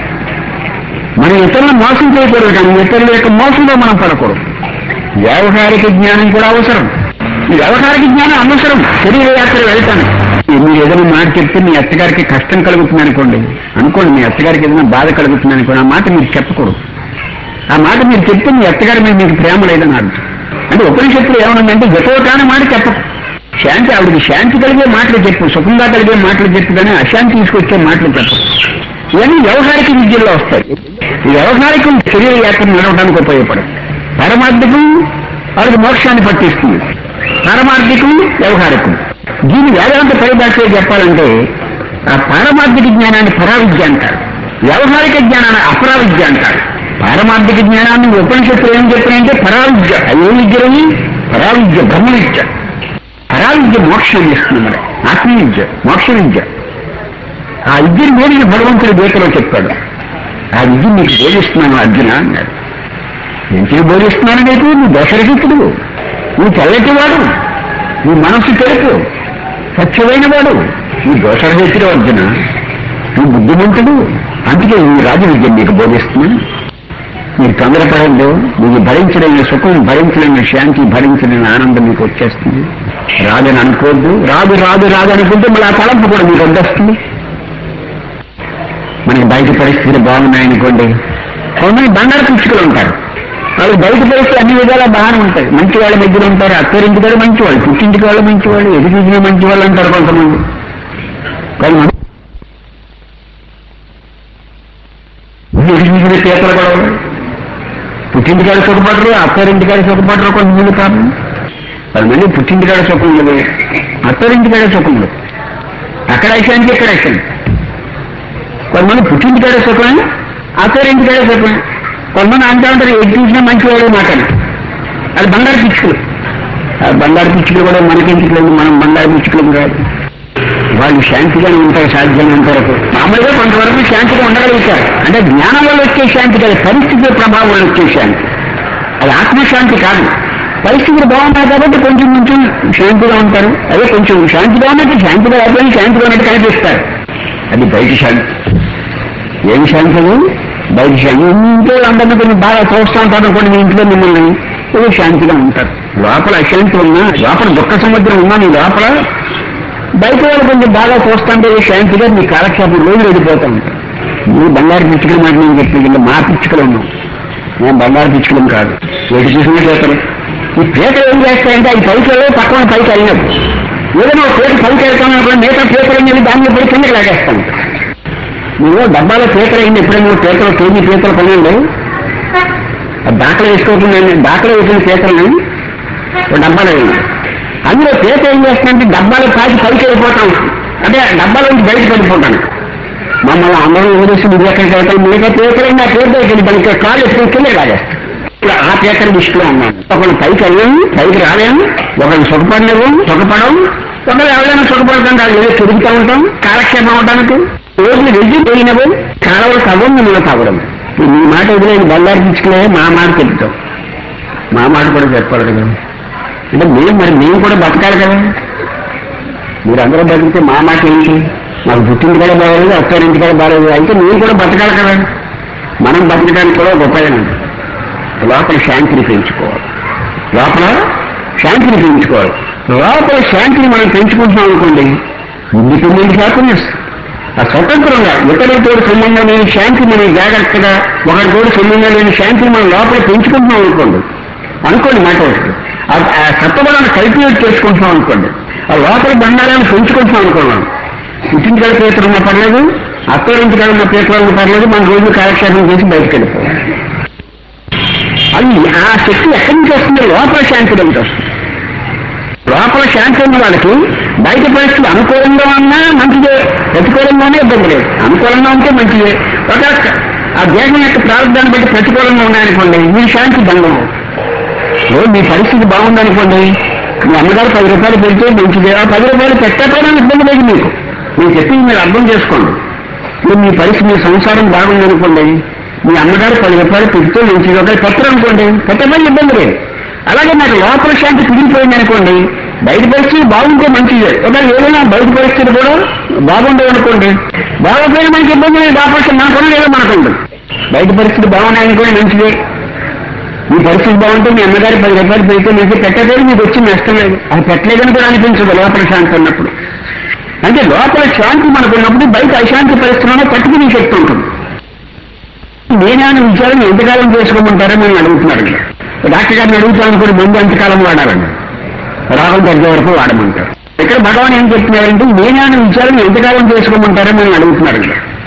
మనం ఇతరులను మోసం చేయకూడదు కానీ ఇతరుల యొక్క మోసంలో మనం పడకూడదు వ్యవహారిక జ్ఞానం కూడా అవసరం ఈ వ్యవహారిక జ్ఞానం అనవసరం శరీర యాత్ర వెళ్తాను మీరు ఏదైనా మాట చెప్తే మీ అత్తగారికి కష్టం కలుగుతుంది అనుకోండి అనుకోండి మీ అత్తగారికి ఏదైనా బాధ కలుగుతుంది అనుకోండి ఆ మాట మీరు చెప్పకూడదు ఆ మాట మీరు చెప్తే మీ అత్తగారి మీద మీకు ప్రేమ లేదని అర్థం అంటే ఉపనిషత్తులు ఏమనుందంటే జతోటాన మాట చెప్పకు శాంతి ఆవిడకి శాంతి కలిగే మాటలు చెప్పు సుఖంగా కలిగే మాటలు చెప్పు కానీ అశాంతి తీసుకొచ్చే మాటలు చెప్పు ఇవన్నీ వ్యవహారిక విద్యల్లో వస్తాయి ఈ వ్యవహారికం శరీర యాత్ర నడవడానికి ఉపయోగపడదు పరమార్థికం వాళ్ళకి మోక్షాన్ని పట్టిస్తుంది పారమార్థికం వ్యవహారికం దీని వేదాంత పరిభాషలో చెప్పాలంటే ఆ పారమార్థిక జ్ఞానాన్ని పరావిద్య అంటారు వ్యవహారిక జ్ఞానాన్ని అపరావిద్య అంటారు పారమార్థిక జ్ఞానాన్ని ఉపనిషత్తులు ఏం చెప్పినాయంటే పరావిద్య అది ఏ విద్యలని పరావిద్య బ్రహ్మ విద్య పరావిద్య మోక్షం ఇస్తుంది మరి ఆత్మ విద్య మోక్ష విద్య ఆ విద్యను బోధిన భగవంతుడు గీతలో చెప్పాడు ఆ విద్య నీకు బోధిస్తున్నాను అర్జున అన్నాడు ఎందుకు బోధిస్తున్నాను నీకు నువ్వు దశరహితుడు నువ్వు తెల్లటివాడు నీ మనస్సు తెలుపు సత్యమైన వాడు నీ దోషరహితుడు అర్జున నువ్వు బుద్ధిమంతుడు అందుకే ఈ రాజు విద్య నీకు బోధిస్తున్నాను మీరు తొందరపడంలో మీకు భరించలేని సుఖం భరించలేని శాంతి భరించలేని ఆనందం మీకు వచ్చేస్తుంది రాదని అనుకోవద్దు రాదు రాదు రాదు అనుకుంటే మళ్ళీ ఆ తలంపు కూడా మీకు వద్దొస్తుంది మనకి బయట పరిస్థితులు బాగున్నాయనుకోండి కొంతమంది బంగారు పిచ్చుకలు ఉంటారు వాళ్ళు బయట పరిస్థితి అన్ని విధాలా బాగానే ఉంటాయి మంచి వాళ్ళ మధ్యలో ఉంటారు అత్తరింటి కూడా మంచి వాళ్ళు పుట్టింటికి వాళ్ళు మంచి వాళ్ళు ఎదుగుదిన మంచి వాళ్ళు అంటారు కొంతమంది కానీ మన ఎదుగుదిన పేపర్ కూడా ఉన్నాయి. పుట్టింటికాడ సుఖపడరు అత్తారింటికాడ సుఖపడరు కొంతమంది పాపం కొంతమంది పుట్టింటికాడ సుఖం ఉండదు అత్తారింటికాడ సుఖం ఉండదు అక్కడ అశాంతి ఇక్కడ అశాంతి కొంతమంది పుట్టింటికాడ సుఖమే అత్తారింటికాడ సుఖమే కొంతమంది అంటూ ఉంటారు ఎటు చూసినా మంచివాడు మాటలు అది బంగారు పిచ్చుకలు ఆ బంగారు పిచ్చుకలు కూడా మనకెందుకు లేదు మనం బంగారు పిచ్చుకలు కాదు వాళ్ళు శాంతిగానే ఉంటారు సాధ్యమైనంత వరకు మామూలుగా కొంతవరకు శాంతిగా ఉండగలుగుతారు అంటే జ్ఞానం వల్ల వచ్చే శాంతి కాదు పరిస్థితుల ప్రభావం వల్ల వచ్చే శాంతి అది ఆత్మశాంతి కాదు పరిస్థితులు బాగున్నాయి కాబట్టి కొంచెం కొంచెం శాంతిగా ఉంటారు అదే కొంచెం శాంతిగా ఉన్నట్టు శాంతిగా అయిపోయి శాంతిగా ఉన్నట్టు కనిపిస్తారు అది బయట శాంతి ఏం శాంతి అది? బయట శాంతి ఇంట్లో అందరినీ కొంచెం బాగా చూస్తూ ఉంటారు అనుకోండి మీ ఇంట్లో మిమ్మల్ని ఏదో శాంతిగా ఉంటారు లోపల అశాంతి ఉన్నా లోపల దుఃఖ సముద్రం ఉన్నా నీ లోపల బయట వాళ్ళు కొంచెం బాగా చూస్తుంటే శాంతిగా మీ కాలక్షేపం రోజు వెళ్ళిపోతూ ఉంటారు మీరు బంగారు పిచ్చుకలు మాట నేను చెప్పి మా పిచ్చుకలు ఉన్నాం మేము బంగారు పిచ్చుకలం కాదు ఎటు చూసిన పీతలు ఈ పీతలు ఏం చేస్తాయంటే అవి పైకి వెళ్ళి పక్కన పైకి వెళ్ళినప్పుడు ఏదైనా ఒక పీట పైకి వెళ్తాం అనుకోండి మిగతా పీతలు అనేవి దాన్ని పోయి కిందకి లాగేస్తాం నువ్వు డబ్బాలో పీతలు అయింది ఎప్పుడైనా నువ్వు పీతలు కేజీ పీతలు కొనండి దాఖలు వేసుకోకుండా దాఖలు వేసిన పీతలను ఒక డబ్బాలో వేయండి అందులో పీత ఏం చేస్తుందంటే డబ్బాలో పాకి పైకి వెళ్ళిపోతాం అంటే ఆ డబ్బాలో నుంచి బయటకు వెళ్ళిపోతాను మమ్మల్ని అందరూ ఊరేసి మీరు ఎక్కడికి వెళ్తాం మిగతా పీతలు నా పేరు దగ్గర దానికి కాళ్ళు ఎప్పుడు కింద లాగేస్తాం ఇప్పుడు ఆ పీతల దృష్టిలో ఉన్నాను ఒకళ్ళు పైకి వెళ్ళాము పైకి రాలేము ఒకళ్ళు సుఖపడలేవు సుఖపడం ఒకళ్ళు ఎవరైనా సుఖపడతాం కాదు ఏదో తిరుగుతూ ఉంటాం కాలక్షేపం అవడానికి రోజులు వెళ్ళి పోయినవు కాలవలు తవ్వం మిమ్మల్ని తవ్వడం ఇప్పుడు మీ మాట వదిలేని బల్లారి తీసుకునే మా మాట చెప్తాం మా మాట కూడా చెప్పాలి కదా అంటే మేము మరి మేము కూడా బతకాలి కదా మీరు అందరూ బతికితే మా మాట ఏంటి మాకు పుట్టింది కూడా బాగలేదు అత్తారింటి కూడా బాగలేదు అయితే మేము కూడా బతకాలి కదా మనం బతకడానికి కూడా ఒక ఉపాయం ఉంది లోపల శాంతిని పెంచుకోవాలి లోపల శాంతిని పెంచుకోవాలి లోపల శాంతిని మనం పెంచుకుంటున్నాం అనుకోండి ఇండిపెండెంట్ హ్యాపీనెస్ ఆ స్వతంత్రంగా ఇతరులతో సంబంధం లేని శాంతి మనం జాగ్రత్తగా ఒకరితో సంబంధం లేని శాంతిని మనం లోపల పెంచుకుంటున్నాం అనుకోండి అనుకోండి మాట ఒకటి ఆ- ఆ సత్వబలాన్ని కల్టివేట్ చేసుకుంటున్నాం అనుకోండి ఆ లోపల బండారాన్ని పెంచుకుంటున్నాం అనుకున్నాం పుట్టింటి కాడ పీతలు ఉన్నా పర్లేదు అత్తోరింటి కాడ ఉన్న పీతలు ఉన్నా పర్లేదు మన రోజు కాలక్షేపం చేసి బయటకు వెళ్ళిపోవాలి అది ఆ శక్తి ఎక్కడి నుంచి వస్తుంది లోపల శాంతి నుంచి వస్తుంది లోపల శాంతి ఉన్న వాళ్ళకి బయట పరిస్థితులు అనుకూలంగా ఉన్నా మంచిదే ప్రతికూలంగానే ఇబ్బంది లేదు అనుకూలంగా ఉంటే మంచిదే ఒక ఆ దేహం యొక్క ప్రారంభాన్ని బట్టి ప్రతికూలంగా ఉన్నాయనుకోండి మీ శాంతి భంగం ఓ మీ పరిస్థితి బాగుందనుకోండి మీ అమ్మగారు పది రూపాయలు పెడితే మంచిదే ఆ పది రూపాయలు పెట్టకపోవడానికి ఇబ్బంది లేదు మీకు నేను చెప్పింది మీరు అర్థం చేసుకోండి ఇప్పుడు మీ పరిస్థితి మీ సంసారం బాగుందనుకోండి మీ అమ్మగారు పది రూపాయలు పెడితే మంచిది ఒకటి పెట్టరు అనుకోండి పెట్టమని ఇబ్బంది లేదు అలాగే నాకు లోపల శాంతి తిరిగిపోయింది అనుకోండి బయట పరిస్థితి బాగుంటే మంచిదే ఒకవేళ ఏదైనా బయట పరిస్థితి కూడా బాగుండదు అనుకోండి బాగోపోయినా మనకి ఇబ్బంది లేదు ఆపరేషన్ మనకున్న లేదో మనకుంది బయట పరిస్థితి బాగున్నాయనుకోండి మంచిదే మీ పరిస్థితి బాగుంటే మీ అమ్మగారి పది రూపాయలు పెడితే మీకు పెట్టలేదు మీకు వచ్చి నష్టం లేదు అది పెట్టలేదని కూడా అనిపించదు లోపల శాంతి ఉన్నప్పుడు అంటే లోపల శాంతి మనకు ఉన్నప్పుడు బయట అశాంతి పరిస్థితుల్లో పట్టుకునే శక్తి ఉంటుంది నేనే విచారం ఎంతకాలం చేసుకోమంటారో మేము అడుగుతున్నారు డాక్టర్ గారిని అడుగుతాను కూడా ముందు ఎంతకాలం వాడాలండి రాగం తగ్గే వరకు వాడమంటారు ఇక్కడ భగవాన్ ఏం చెప్తున్నారంటే నేనే విచారం ఎంతకాలం చేసుకోమంటారో మేము అడుగుతున్నారు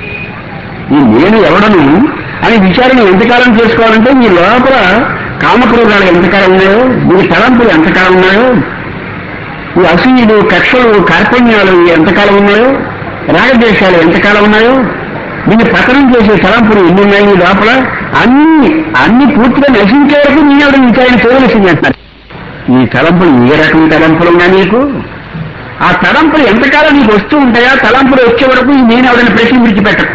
ఈ నేను ఎవడను అని విచారణ ఎంతకాలం చేసుకోవాలంటే మీ లోపల కామక్రోధాలు ఎంతకాలం ఉన్నాయో మీ తలంపులు ఎంతకాలం ఉన్నాయో ఈ అసూయులు కక్షలు కార్పణ్యాలు ఎంతకాలం ఉన్నాయో రాగద్వేషాలు ఎంతకాలం ఉన్నాయో దీన్ని పతనం చేసే తలంపులు ఎన్ని ఉన్నాయి మీ లోపల అన్ని అన్ని పూర్తిగా నశించే వరకు నేను ఎవరు విచారణ చేయవలసింది అంటారు ఈ తలంపులు ఏ రకం తలంపులు ఉన్నాయి నీకు ఆ తలంపులు ఎంతకాలం నీకు వస్తూ ఉంటాయో తలంపులు వచ్చే వరకు ఈ నేను ఎవరైనా ప్రశ్న విడిచిపెట్టకు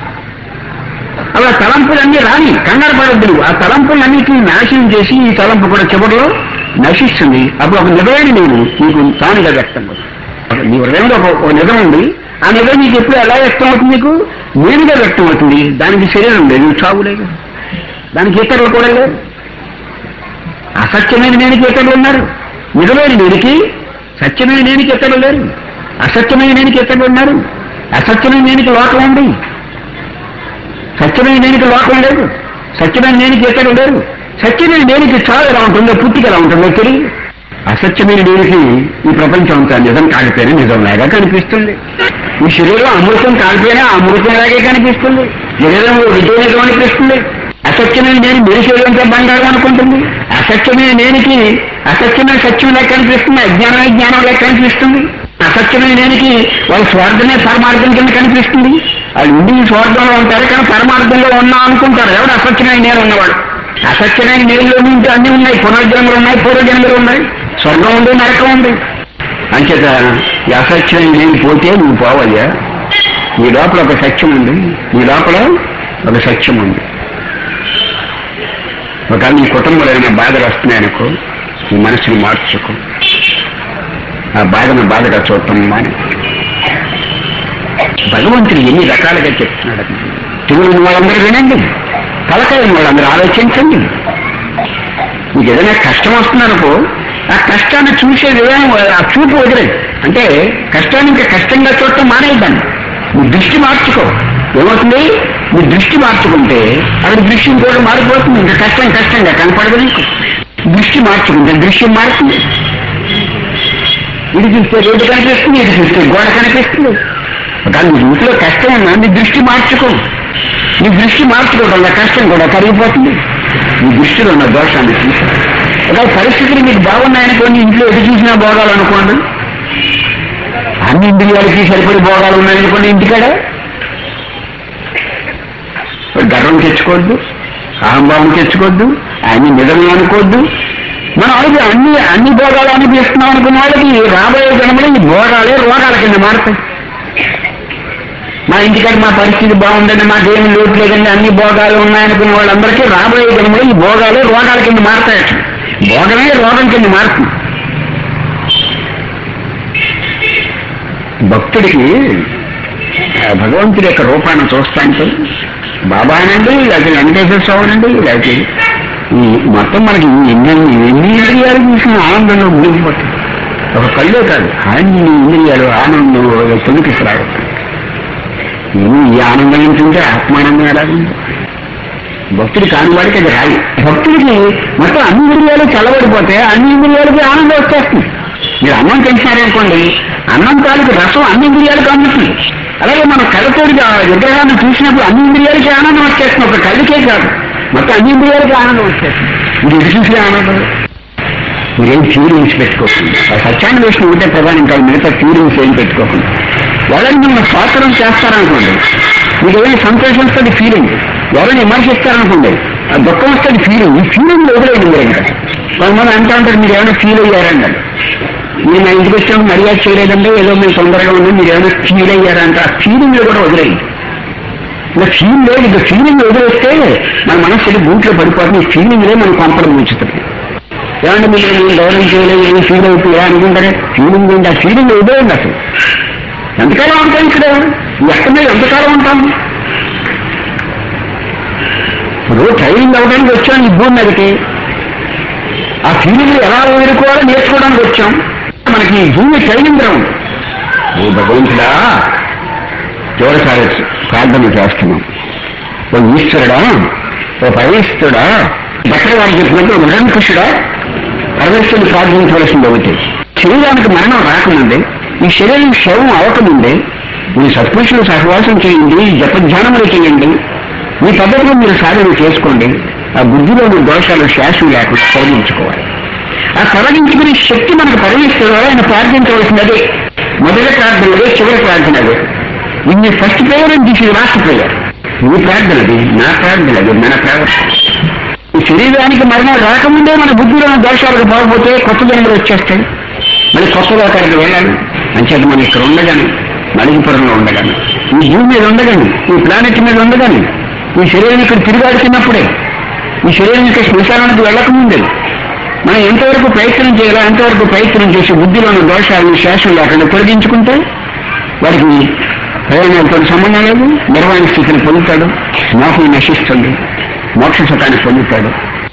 అలా తలంపులన్నీ రాని కంగారు పడద్దు ఆ తలంపులన్నిటిని నాశనం చేసి ఈ తలంపు కూడా చివరిలో నశిస్తుంది అప్పుడు ఒక నిజమైన నేను నీకు తానుగా వ్యక్తం అవుతుంది. నీ హృదయంలో ఒక ఒక నిజం ఉంది ఆ నిజం నీకు ఎప్పుడు ఎలా వ్యక్తం అవుతుంది నీకు నేనుగా వ్యక్తం అవుతుంది దానికి శరీరం లేదు చావు లేదు దానికి ఇతరులు కూడా లేరు అసత్యమైన నేనికి ఇతరులు ఉన్నారు నిజమైన నేనికి సత్యమైన నేనికి ఇతరులు లేరు అసత్యమైన నేనికి ఇతరులు ఉన్నారు అసత్యమైన నేనికి లోకం ఉంది సత్యమైన నేనికి లోకం లేదు సత్యమైన నేనికి ఎక్కడ లేరు సత్యమైన నేనికి చావు ఎలా ఉంటుందో పుట్టిక ఎలా ఉంటుందో తెలియదు అసత్యమైన నేనికి ఈ ప్రపంచం అంతా నిజం కాలిపోయినా నిజంలాగా కనిపిస్తుంది ఈ శరీరం అమృతం కాలిపోయినా అమృతంలాగే కనిపిస్తుంది శరీరం విజయ నిజం అనిపిస్తుంది అసత్యమైన నేను మీ శరీరంతో బంగారం అనుకుంటుంది అసత్యమైన నేనికి అసత్యమైన సత్యం లెక్క కనిపిస్తుంది అజ్ఞానమే జ్ఞానం లెక్క కనిపిస్తుంది అసత్యమైన నేనికి వాళ్ళ స్వార్థమే పరమార్థం కింద కనిపిస్తుంది వాళ్ళు ఉండి స్వార్థంలో ఉంటారు కానీ పరమార్థంలో ఉన్నా అనుకుంటారు ఎవడు అసత్యమైన నేను ఉన్నవాడు అసత్యమైన నేరులో నుంచి అన్ని ఉన్నాయి పునర్జన్మలు ఉన్నాయి పూర్వజన్మలు ఉన్నాయి స్వర్గం ఉంది నరకం ఉంది అంచేత ఈ అసత్యమైన నేను పోతే నువ్వు పోవయ్యా నీ లోపల ఒక సత్యం ఉంది నీ లోపల ఒక సత్యం ఉంది ఒక నీ కుటుంబంలో ఏమైనా బాధలు వస్తున్నాయనుకో నీ మనసుని మార్చుకో ఆ బాధను బాధగా చూడటం మాని భగవంతుడు ఎన్ని రకాలుగా చెప్తున్నాడు తెలుగు వాళ్ళందరూ వినండి తలకాయ వాళ్ళందరూ ఆలోచించండి మీకు ఏదైనా కష్టం వస్తుందనుకో ఆ కష్టాన్ని చూసే విధానం ఆ చూపు వదిలేదు అంటే కష్టాన్ని ఇంకా కష్టంగా చూడటం మానేద్దాన్ని నీ దృష్టి మార్చుకో ఏమవుతుంది నీ దృష్టి మార్చుకుంటే అక్కడ దృష్టి కూడా మారిపోతుంది ఇంకా కష్టం కష్టంగా కనపడదు నీకు దృష్టి మార్చుకుంటే దృశ్యం మారుతుంది ఇది చూస్తే రోడ్డు కనిపిస్తుంది ఇది చూస్తే గోడ కనిపిస్తుంది కానీ నీ ఇంట్లో కష్టం ఉన్నా నీ దృష్టి మార్చుకో నీ దృష్టి మార్చుకోవడం వల్ల కష్టం కూడా కరిగిపోతుంది నీ దృష్టిలో ఉన్న దోషాన్ని చూసి ఒక పరిస్థితులు మీకు బాగున్నాయనుకోండి ఇంట్లో ఎటు చూసినా భోగాలనుకోండి అన్ని ఇంద్రియాలకి సరిపడి భోగాలు ఉన్నాయనుకోండి ఇంటికాడ గర్వం తెచ్చుకోవద్దు అహంభావం తెచ్చుకోవద్దు అన్ని నిజమే అనుకోవద్దు మనం అయితే అన్ని అన్ని భోగాలు అనిపిస్తున్నాం అనుకున్న వాళ్ళకి రాబోయే జన్మలో ఈ భోగాలే రోగాల కింద మారుతాయి మా ఇంటికాడ మా పరిస్థితి బాగుందండి మాకేమి లోటు లేదండి అన్ని భోగాలు ఉన్నాయనుకున్న వాళ్ళందరికీ రాబోయే జన్మలో ఈ భోగాలే రోగాల కింద మారుతాయి భోగమే రోగం కింద మారుతుంది భక్తుడికి ఆ భగవంతుడి యొక్క రూపాన్ని చూస్తాంటే బాబా అనండి లేకపోతే వెంకటేశ్వర స్వామి అండి లేకపోతే ఈ మొత్తం మనకి ఈ ఎన్ని ఎన్ని ఇంద్రియాలు చూసిన ఆనందంలో మునిగిపోతుంది ఒక కళ్ళే కాదు అన్ని ఇంద్రియాలు ఆనందం తొలికిస్తారు ఈ ఆనందం ఏంటంటే ఆత్మానందం ఎలా ఉంది భక్తుడి కాని వాడికి అది రాయి భక్తుడికి మొత్తం అన్ని ఇంద్రియాలు చల్లబడిపోతే అన్ని ఇంద్రియాలకి ఆనందం వచ్చేస్తుంది మీరు అన్నం తింటున్నారనుకోండి అన్నం తాలూకు రసం అన్ని ఇంద్రియాలకు అందుతుంది అలాగే మన కళ్ళతోడికి ఆ విగ్రహాన్ని చూసినప్పుడు అన్ని ఇంద్రియాలకి ఆనందం వచ్చేస్తుంది ఒక కళ్ళకే కాదు మొత్తం అన్ని ఇంద్రియాలకి ఆనందం వచ్చేస్తుంది మీరు ఎటు చూసే ఆనందం మీరేం ఫీలింగ్స్ పెట్టుకోకుండా ఆ సత్యాన్వేషణ ఉంటే ప్రధానం కాదు మిగతా ఫీలింగ్స్ ఏం పెట్టుకోకుండా ఎవరైనా మిమ్మల్ని స్వాతంత్రం చేస్తారనుకోండి మీకు ఏమైనా సంతోషం వస్తుంది ఫీలింగ్ ఎవరైనా విమర్శిస్తారనుకోండి ఆ దుఃఖం వస్తుంది ఫీలింగ్ ఈ ఫీలింగ్ వదిలేదు మీరు ఇంకా కొంతమంది అంటూ ఉంటారు మీరు ఏమైనా ఫీల్ అయ్యారన్నారు మీరు నా ఇంటికి వచ్చినప్పుడు మర్యాద చేయలేదంటే ఏదో మేము తొందరగా ఉంది మీరు ఏమైనా ఫీల్ అయ్యారంట ఆ ఫీలింగ్ కూడా వదిలేదు ఇంకా ఫీల్ లేదు ఇంకా ఫీలింగ్ వదిలేస్తే మన మనస్సు బూట్లో పడిపోతుంది ఈ ఫీలింగ్లే మనం కొంపడం ఉంచుతుంది ఏమంటే మీరు నేను గౌరవం చేయలేదు ఏం ఫీల్ అవుతుందా అనుకుంటారే ఫీలింగ్ ఏంటి ఆ ఫీలింగ్ వదిలేయండి అసలు ఎంతకాలం ఉంటాం ఇక్కడ ఎక్కడ మీద ఎంతకాలం ఉంటాం ఇప్పుడు ట్రైనింగ్ అవ్వడానికి వచ్చాం ఈ భూమి మీదకి ఆ ఫీలింగ్ ఎలా ఎదుర్కోవాలో నేర్చుకోవడానికి వచ్చాం మనకి ఈ భూమి ట్రైనింగ్ గ్రౌండ్ ఓ భగవంతుడా చివరిసారి ప్రార్థన చేస్తున్నాం ఓ ఈశ్వరుడా ఓ పరమేశ్వరుడా భక్తుల వారు చెప్పినట్టు నిరంకుశుడా పరమేశ్వరుని ప్రార్థించవలసింది ఒకటి శరీరానికి మరణం రాకముందే ఈ శరీరం శవం అవకముందే మీ సత్పురుషులు సహవాసం చేయండి జపధ్యానములు చేయండి మీ పద్ధతిలో మీరు సాధన చేసుకోండి ఆ బుద్ధిలోని దోషాలు శాశ్వతం లేకుండా తొలగించుకోవాలి ఆ తొలగించుకునే శక్తి మనకు పరమేశ్వరుడు ఆయన ప్రార్థించవలసినదే మొదటి ప్రార్థన అదే చివరి ప్రార్థన అదే ఇన్ని first prayer and this last prayer నీ ప్రార్థన అది నా ప్రార్థన అది మన ప్రార్థన ఈ శరీరానికి మరణం రాకముందే మన బుద్ధిలోని దోషాలకు బాగుపోతే కొత్త జన్మలు వచ్చేస్తాయి మళ్ళీ కొత్త లోకానికి వెళ్ళాలి అంచేత మనం ఇక్కడ ఉండగాను మలిగిపురంలో ఉండగాను ఈ భూమి మీద ఉండగాను ఈ ప్లానెట్ మీద ఉండగాను ఈ శరీరం ఇక్కడ తిరిగాడుతున్నప్పుడే ఈ శరీరం యొక్క శ్మశానానికి వెళ్ళకముందే మనం ఎంతవరకు ప్రయత్నం చేయాలో ఎంతవరకు ప్రయత్నం చేసి బుద్ధిలోని దోషాలను శేషం లేకుండా తొలగించుకుంటే వాడికి ప్రయాణాలతో సంబంధం లేదు నిర్వాణ స్థితిని పొందుతాడు మోహం నశిస్తుంది మోక్ష సుఖాన్ని పొందుతాడు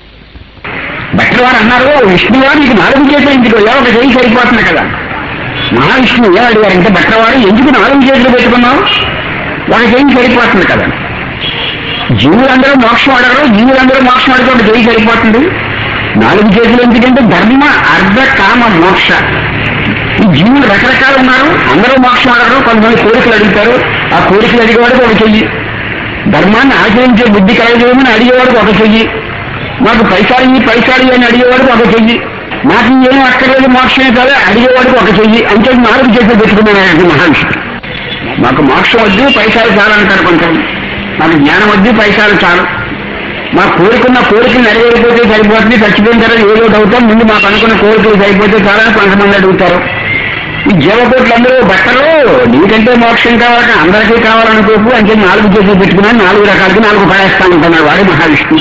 భక్తుల వారు అన్నారు విష్ణువారు నీకు నాలుగు చేతులు ఇంటికి ఏ ఒక చేయి సరిపోతుంది కదా మహావిష్ణువు ఏ అడిగారంటే భక్తవారు ఎందుకు నాలుగు చేతులు పెట్టుకున్నావు ఒక చేయి సరిపోతుంది కదా జీవులందరూ మోక్షం అడగరు జీవులందరూ మోక్షం అడిగితే ఒక చేయి సరిపోతుంది నాలుగు చేతులు ఎందుకంటే ధర్మ అర్ధ కామ మోక్ష ఈ జీవులు రకరకాలు ఉన్నారు అందరూ మోక్షం అడగరు కొంతమంది కోరికలు అడుగుతారు ఆ కోరికలు అడిగేవాడికి ఒక చెయ్యి ధర్మాన్ని ఆచరించే బుద్ధి కలగజేయమని అడిగేవాడికి ఒక చెయ్యి మాకు పైసాలు ఇయ్యి, పైసాలు ఇయ్యి అని అడిగేవాడికి ఒక చెయ్యి నాకు ఏం అక్కర్లేదు మోక్షమే కదా అడిగేవాడికి ఒక చెయ్యి అంటే నాలుగు చేతులు పెట్టుకున్నాను మహావిష్ణు మాకు మోక్షం వద్దు పైసాలు చాలంటారు కొంచెం మాకు జ్ఞానం వద్దు పైసాలు చాలు మా కోరుకున్న కోరికలు నెరవేరిపోతే సరిపోతుంది చచ్చిపోయిన తర్వాత ఏదో ఒకటి అవుతాం ముందు మాకు అనుకున్న కోరికలు సరిపోతే చాలా కొంతమంది అడుగుతారు ఈ జీవకోట్లందరూ బట్టలు నీకంటే మోక్షం కావాలంటే అందరికీ కావాలనుకోకు అంటే నాలుగు చేతులు పెట్టుకున్నాను నాలుగు రకాలకి నాలుగు పడేస్తాను అంటున్నాడు వాడు మహావిష్ణు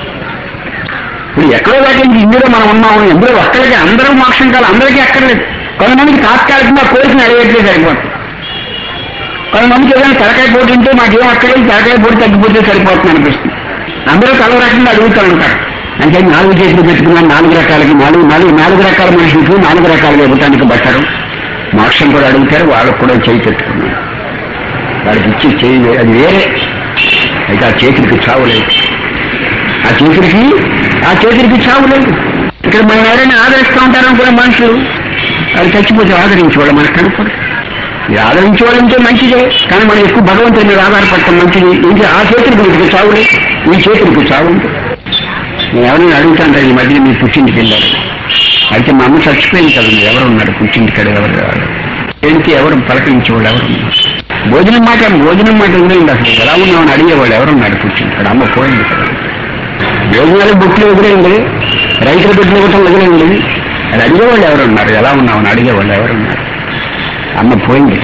ఇప్పుడు ఎక్కడో దాకా ఇంక ఇందులో మనం ఉన్నాము ఇందులో ఒక్కరికి అందరూ మోక్షం కావాలి అందరికీ అక్కర్లేదు కొంతమందికి తాత్కాలికంగా కోరిక నెరవేర్చే సరిపోతుంది కొంతమందికి ఏదైనా తలకాయ పోటీ ఉంటే మాకేం అక్కర్లేదు తలకాయ పోటీ తగ్గిపోతే సరిపోతుంది అనిపిస్తుంది అందరూ తల రకంగా అడుగుతూ ఉంటారు అంటే నాలుగు చేతులు పెట్టుకున్నాను నాలుగు రకాలకి నాలుగు నాలుగు నాలుగు రకాల మనుషులకు నాలుగు రకాలుగా ఇవ్వటానికి బట్టరు మోక్షం కూడా అడుగుతారు వాళ్ళకు కూడా చేయి పెట్టుకున్నాను వాడికి ఇచ్చి చేయి వే- అది వేరే అయితే ఆ చేతులకి చావు లేదు ఆ చేతులకి ఆ చేతులకి చావు లేదు ఇక్కడ మనం ఎవరైనా ఆదరిస్తూ ఉంటారు అనుకునే మనుషులు అది చచ్చిపోతే ఆదరించేవాళ్ళు మనకు కనపడు ఇది ఆదరించేవాళ్ళంటే మంచిదే కానీ మనం ఎక్కువ భగవంతుడి మీద ఆధారపడటం మంచిది ఇంటి ఆ చేతులకు మీకు చావు లేదు ఈ చేతులకు చావు ఉంది నేను ఎవరైనా అడుగుతాను ఈ మధ్య మీరు పుట్టింటికి వెళ్ళారు అయితే మా అమ్మ చచ్చిపోయింది కదండి ఎవరు ఉన్నారు పుట్టింటికాడ ఎవరు రావాలి ఏంటి ఎవరు పలకరించేవాళ్ళు ఎవరు ఉన్నారు భోజనం మాట భోజనం మాట ఉండేది అసలు ఎలా ఉన్నామని అడిగేవాళ్ళు ఎవరున్నారు పుట్టింటికాడ అమ్మ పోయింది కదా భోజనాలు బుట్లు ఎదురైంది రైతులు పెట్టిన కూడా ఎదురైంది అది అడిగేవాళ్ళు ఎవరున్నారు ఎలా ఉన్నామని అడిగేవాళ్ళు ఎవరున్నారు అమ్మ పోయింది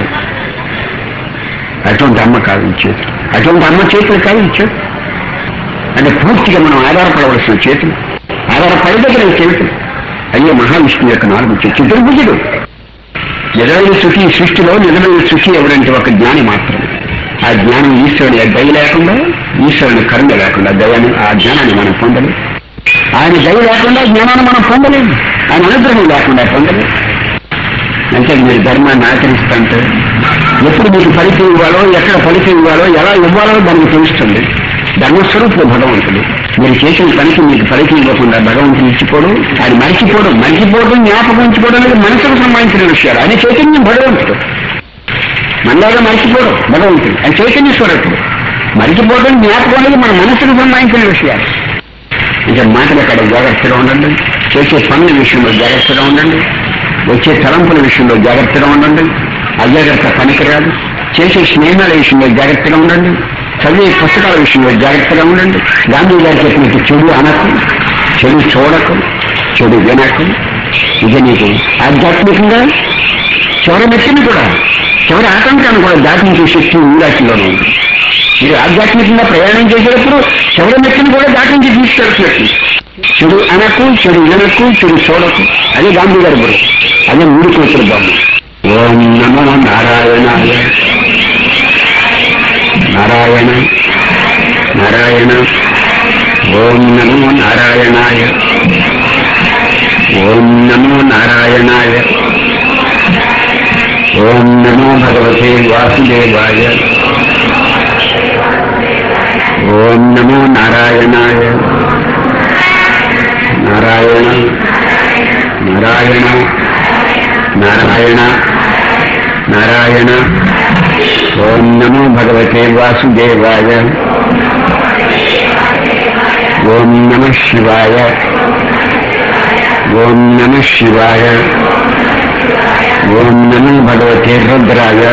అటువంటి అమ్మ కాదు ఈ చేతులు అటువంటి అమ్మ చేతులు కాదు ఈ చేతులు అంటే పూర్తిగా మనం ఆధారపడవలసిన చేతులు ఆధార పై దగ్గర తెలుసు అయ్యే మహావిష్ణువు యొక్క నాలుగు చ- చతుర్భుజుడు నిజమైన సుఖి ఈ సృష్టిలో నిజమైన సుఖి ఎవరంటే ఒక జ్ఞాని మాత్రమే ఆ జ్ఞానం ఈశ్వరుని దయ లేకుండా ఈశ్వరుని కరుణ లేకుండా దయాన్ని ఆ జ్ఞానాన్ని మనం పొందలేం ఆయన దయ లేకుండా జ్ఞానాన్ని మనం పొందలేం ఆయన అనుగ్రహం లేకుండా పొందలేం అంటే మీరు ధర్మాన్ని ఆచరిస్తుంటే ఎప్పుడు మీకు ఫలితం ఇవ్వాలో ఎక్కడ ఫలితం ఇవ్వాలో ఎలా ఇవ్వాలో దానికి తెలుస్తుంది ధర్మస్వరూపుడు భగవంతుడు మీరు చేసిన పనికి మీకు ఫలితం ఇవ్వకుండా భగవంతుడు ఇచ్చిపోవడం అది మర్చిపోవడం మర్చిపోవడం జ్ఞాపకం ఉంచుకోవడం అనేది మనసుకు సంబంధించిన విషయాలు అది చైతన్యం భగవంతుడు మనలాగా మర్చిపోవడం భగవంతుడు అది చైతన్య స్వరూపుడు మర్చిపోవడం జ్ఞాపకం అనేది మన మనసుకు సంబంధించిన విషయాలు ఇంకా మాటలు అక్కడ జాగ్రత్తగా ఉండండి చేసే పనుల విషయంలో జాగ్రత్తగా ఉండండి వచ్చే తలంపుల విషయంలో జాగ్రత్తగా ఉండండి అజాగ్రత్త పనికిరాదు చేసే స్నేహాల విషయంలో జాగ్రత్తగా ఉండండి చదివే పుస్తకాల విషయంలో జాగ్రత్తగా ఉండండి గాంధీ గారు చెప్పినట్టు చెడు అనకు చెడు చూడకు చెడు వినకు ఇక నీకు ఆధ్యాత్మికంగా చివరి మెట్టిని కూడా చివరి ఆటంకాన్ని కూడా దాటించే శక్తి ఊరాశిలోనే ఉంది మీరు ఆధ్యాత్మికంగా ప్రయాణం చేసేటప్పుడు చివరి మెట్టిని కూడా దాటించి తీసుకెళ్తున్నట్టు చెడు అనకు చెడు వినకు చెడు చూడకు అదే గాంధీ గారి గురు అదే మూడు కోతులు బొమ్మ ఓం నమో నారాయణాయ నారాయణ నారాయణ ఓం నమో నారాయణాయ ఓం నమో నారాయణాయ ఓం నమో భగవతే వాసుదేవాయ ఓం నమో నారాయణాయ నారాయణ నారాయణ నారాయణ నారాయణ ఓం నమో భగవతే వాసుదేవాయ ఓం నమ శివాయ ఓం నమ శివాయ ఓం నమో భగవతే రుద్రాయ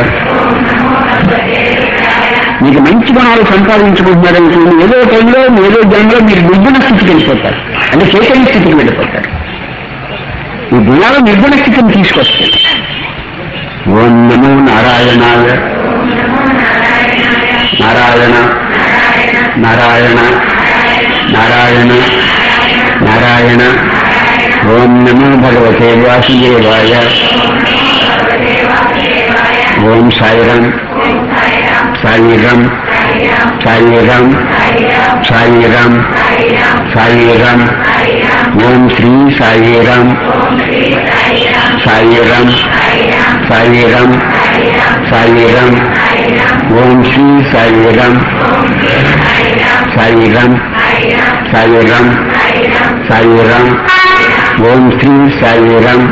మీకు మంచి గుణాలు సంపాదించుకుంటున్నారనుకోండి ఏదో టైంలో ఏదో జన్మలో మీరు నిర్గుణ స్థితికి వెళ్ళిపోతారు అంటే చైతన్య స్థితికి వెళ్ళిపోతారు ఈ గుణాలు నిర్గుణ స్థితిని తీసుకొస్తాయి ఓం నమో నారాయణాయ నారాయణ నారాయణ నారాయణ నారాయణ ఓం నమో భగవతే వాసుదేవాయ ఓం సాయిరాం సాయిరాం సాయిరాం సాయిరాం సాయిరాం ఓం శ్రీ సాయిరాం సాయిరాం సాయిరాం సాయిరాం ఓం శ్రీ సాయిరాం సాయిరాం సాయిరాం సాయిరాం ఓం శ్రీ సాయిరాం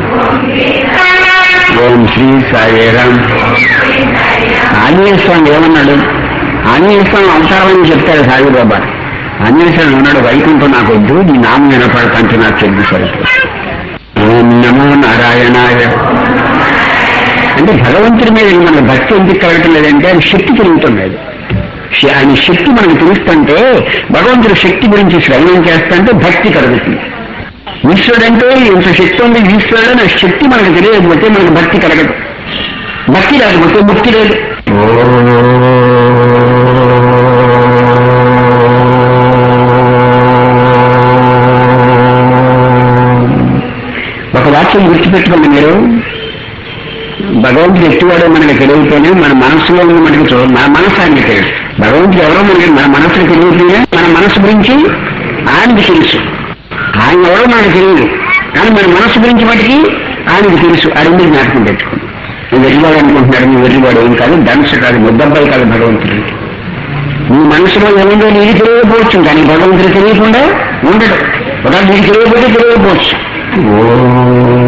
ఓం శ్రీ సాయిరాం ఆంజనేయ స్వామి ఏమన్నాడు ఆంజనేయ స్వామి అవతారమని చెప్తాడు సాయిబాబా ఆంజనేయ స్వామి ఉన్నాడు వైకుంఠం నాకు వద్దు నీ నామం వినపడకంటే నాకు చెప్పు సరిగ్గా ఓం నమో నారాయణాయ అంటే భగవంతుడి మీద మన భక్తి ఎందుకు కలగటం లేదంటే ఆయన శక్తి పెరుగుతున్నది శ- ఆయన శక్తి మనకు తెలుస్తుంటే భగవంతుడి శక్తి గురించి శ్రవణం చేస్తుంటే భక్తి కలుగుతుంది ఈశ్వరుడు అంటే ఇంత శక్తి ఉంది ఈశ్వరుడు అనే శక్తి మనకు తెలియకపోతే మనకు భక్తి కలగదు భక్తి లేకపోతే ముక్తి లేదు ఒక వాక్యం గుర్తుపెట్టుకోండి మీరు భగవంతుడు ఎట్టివాడో మనకి తెలియకపోయినా మన మనసులో ఉన్న మనకి చూ మన మనసు ఆయనకి తెలుసు భగవంతుడు ఎవరో మనకి మన మనసుకు తెలియకపోయినా మన మనసు గురించి ఆయనకి తెలుసు ఆయన ఎవరో మనకు తెలియదు కానీ మన మనసు గురించి మటుకి ఆయనకి తెలుసు అది మీరు జ్ఞాపకం పెట్టుకోండి నువ్వు వెర్రివాడు అనుకుంటున్నాడు నువ్వు వెర్రివాడు ఏం కాదు ధనుసు కాదు ముద్దబ్బాయి కాదు భగవంతుడు నీ మనసులో ఏముందో నీకు తెలియకపోవచ్చు కానీ భగవంతుడు తెలియకుండా ఉండడు ఒకవేళ నీకు తెలియకపోతే తెలియకపోవచ్చు ఓ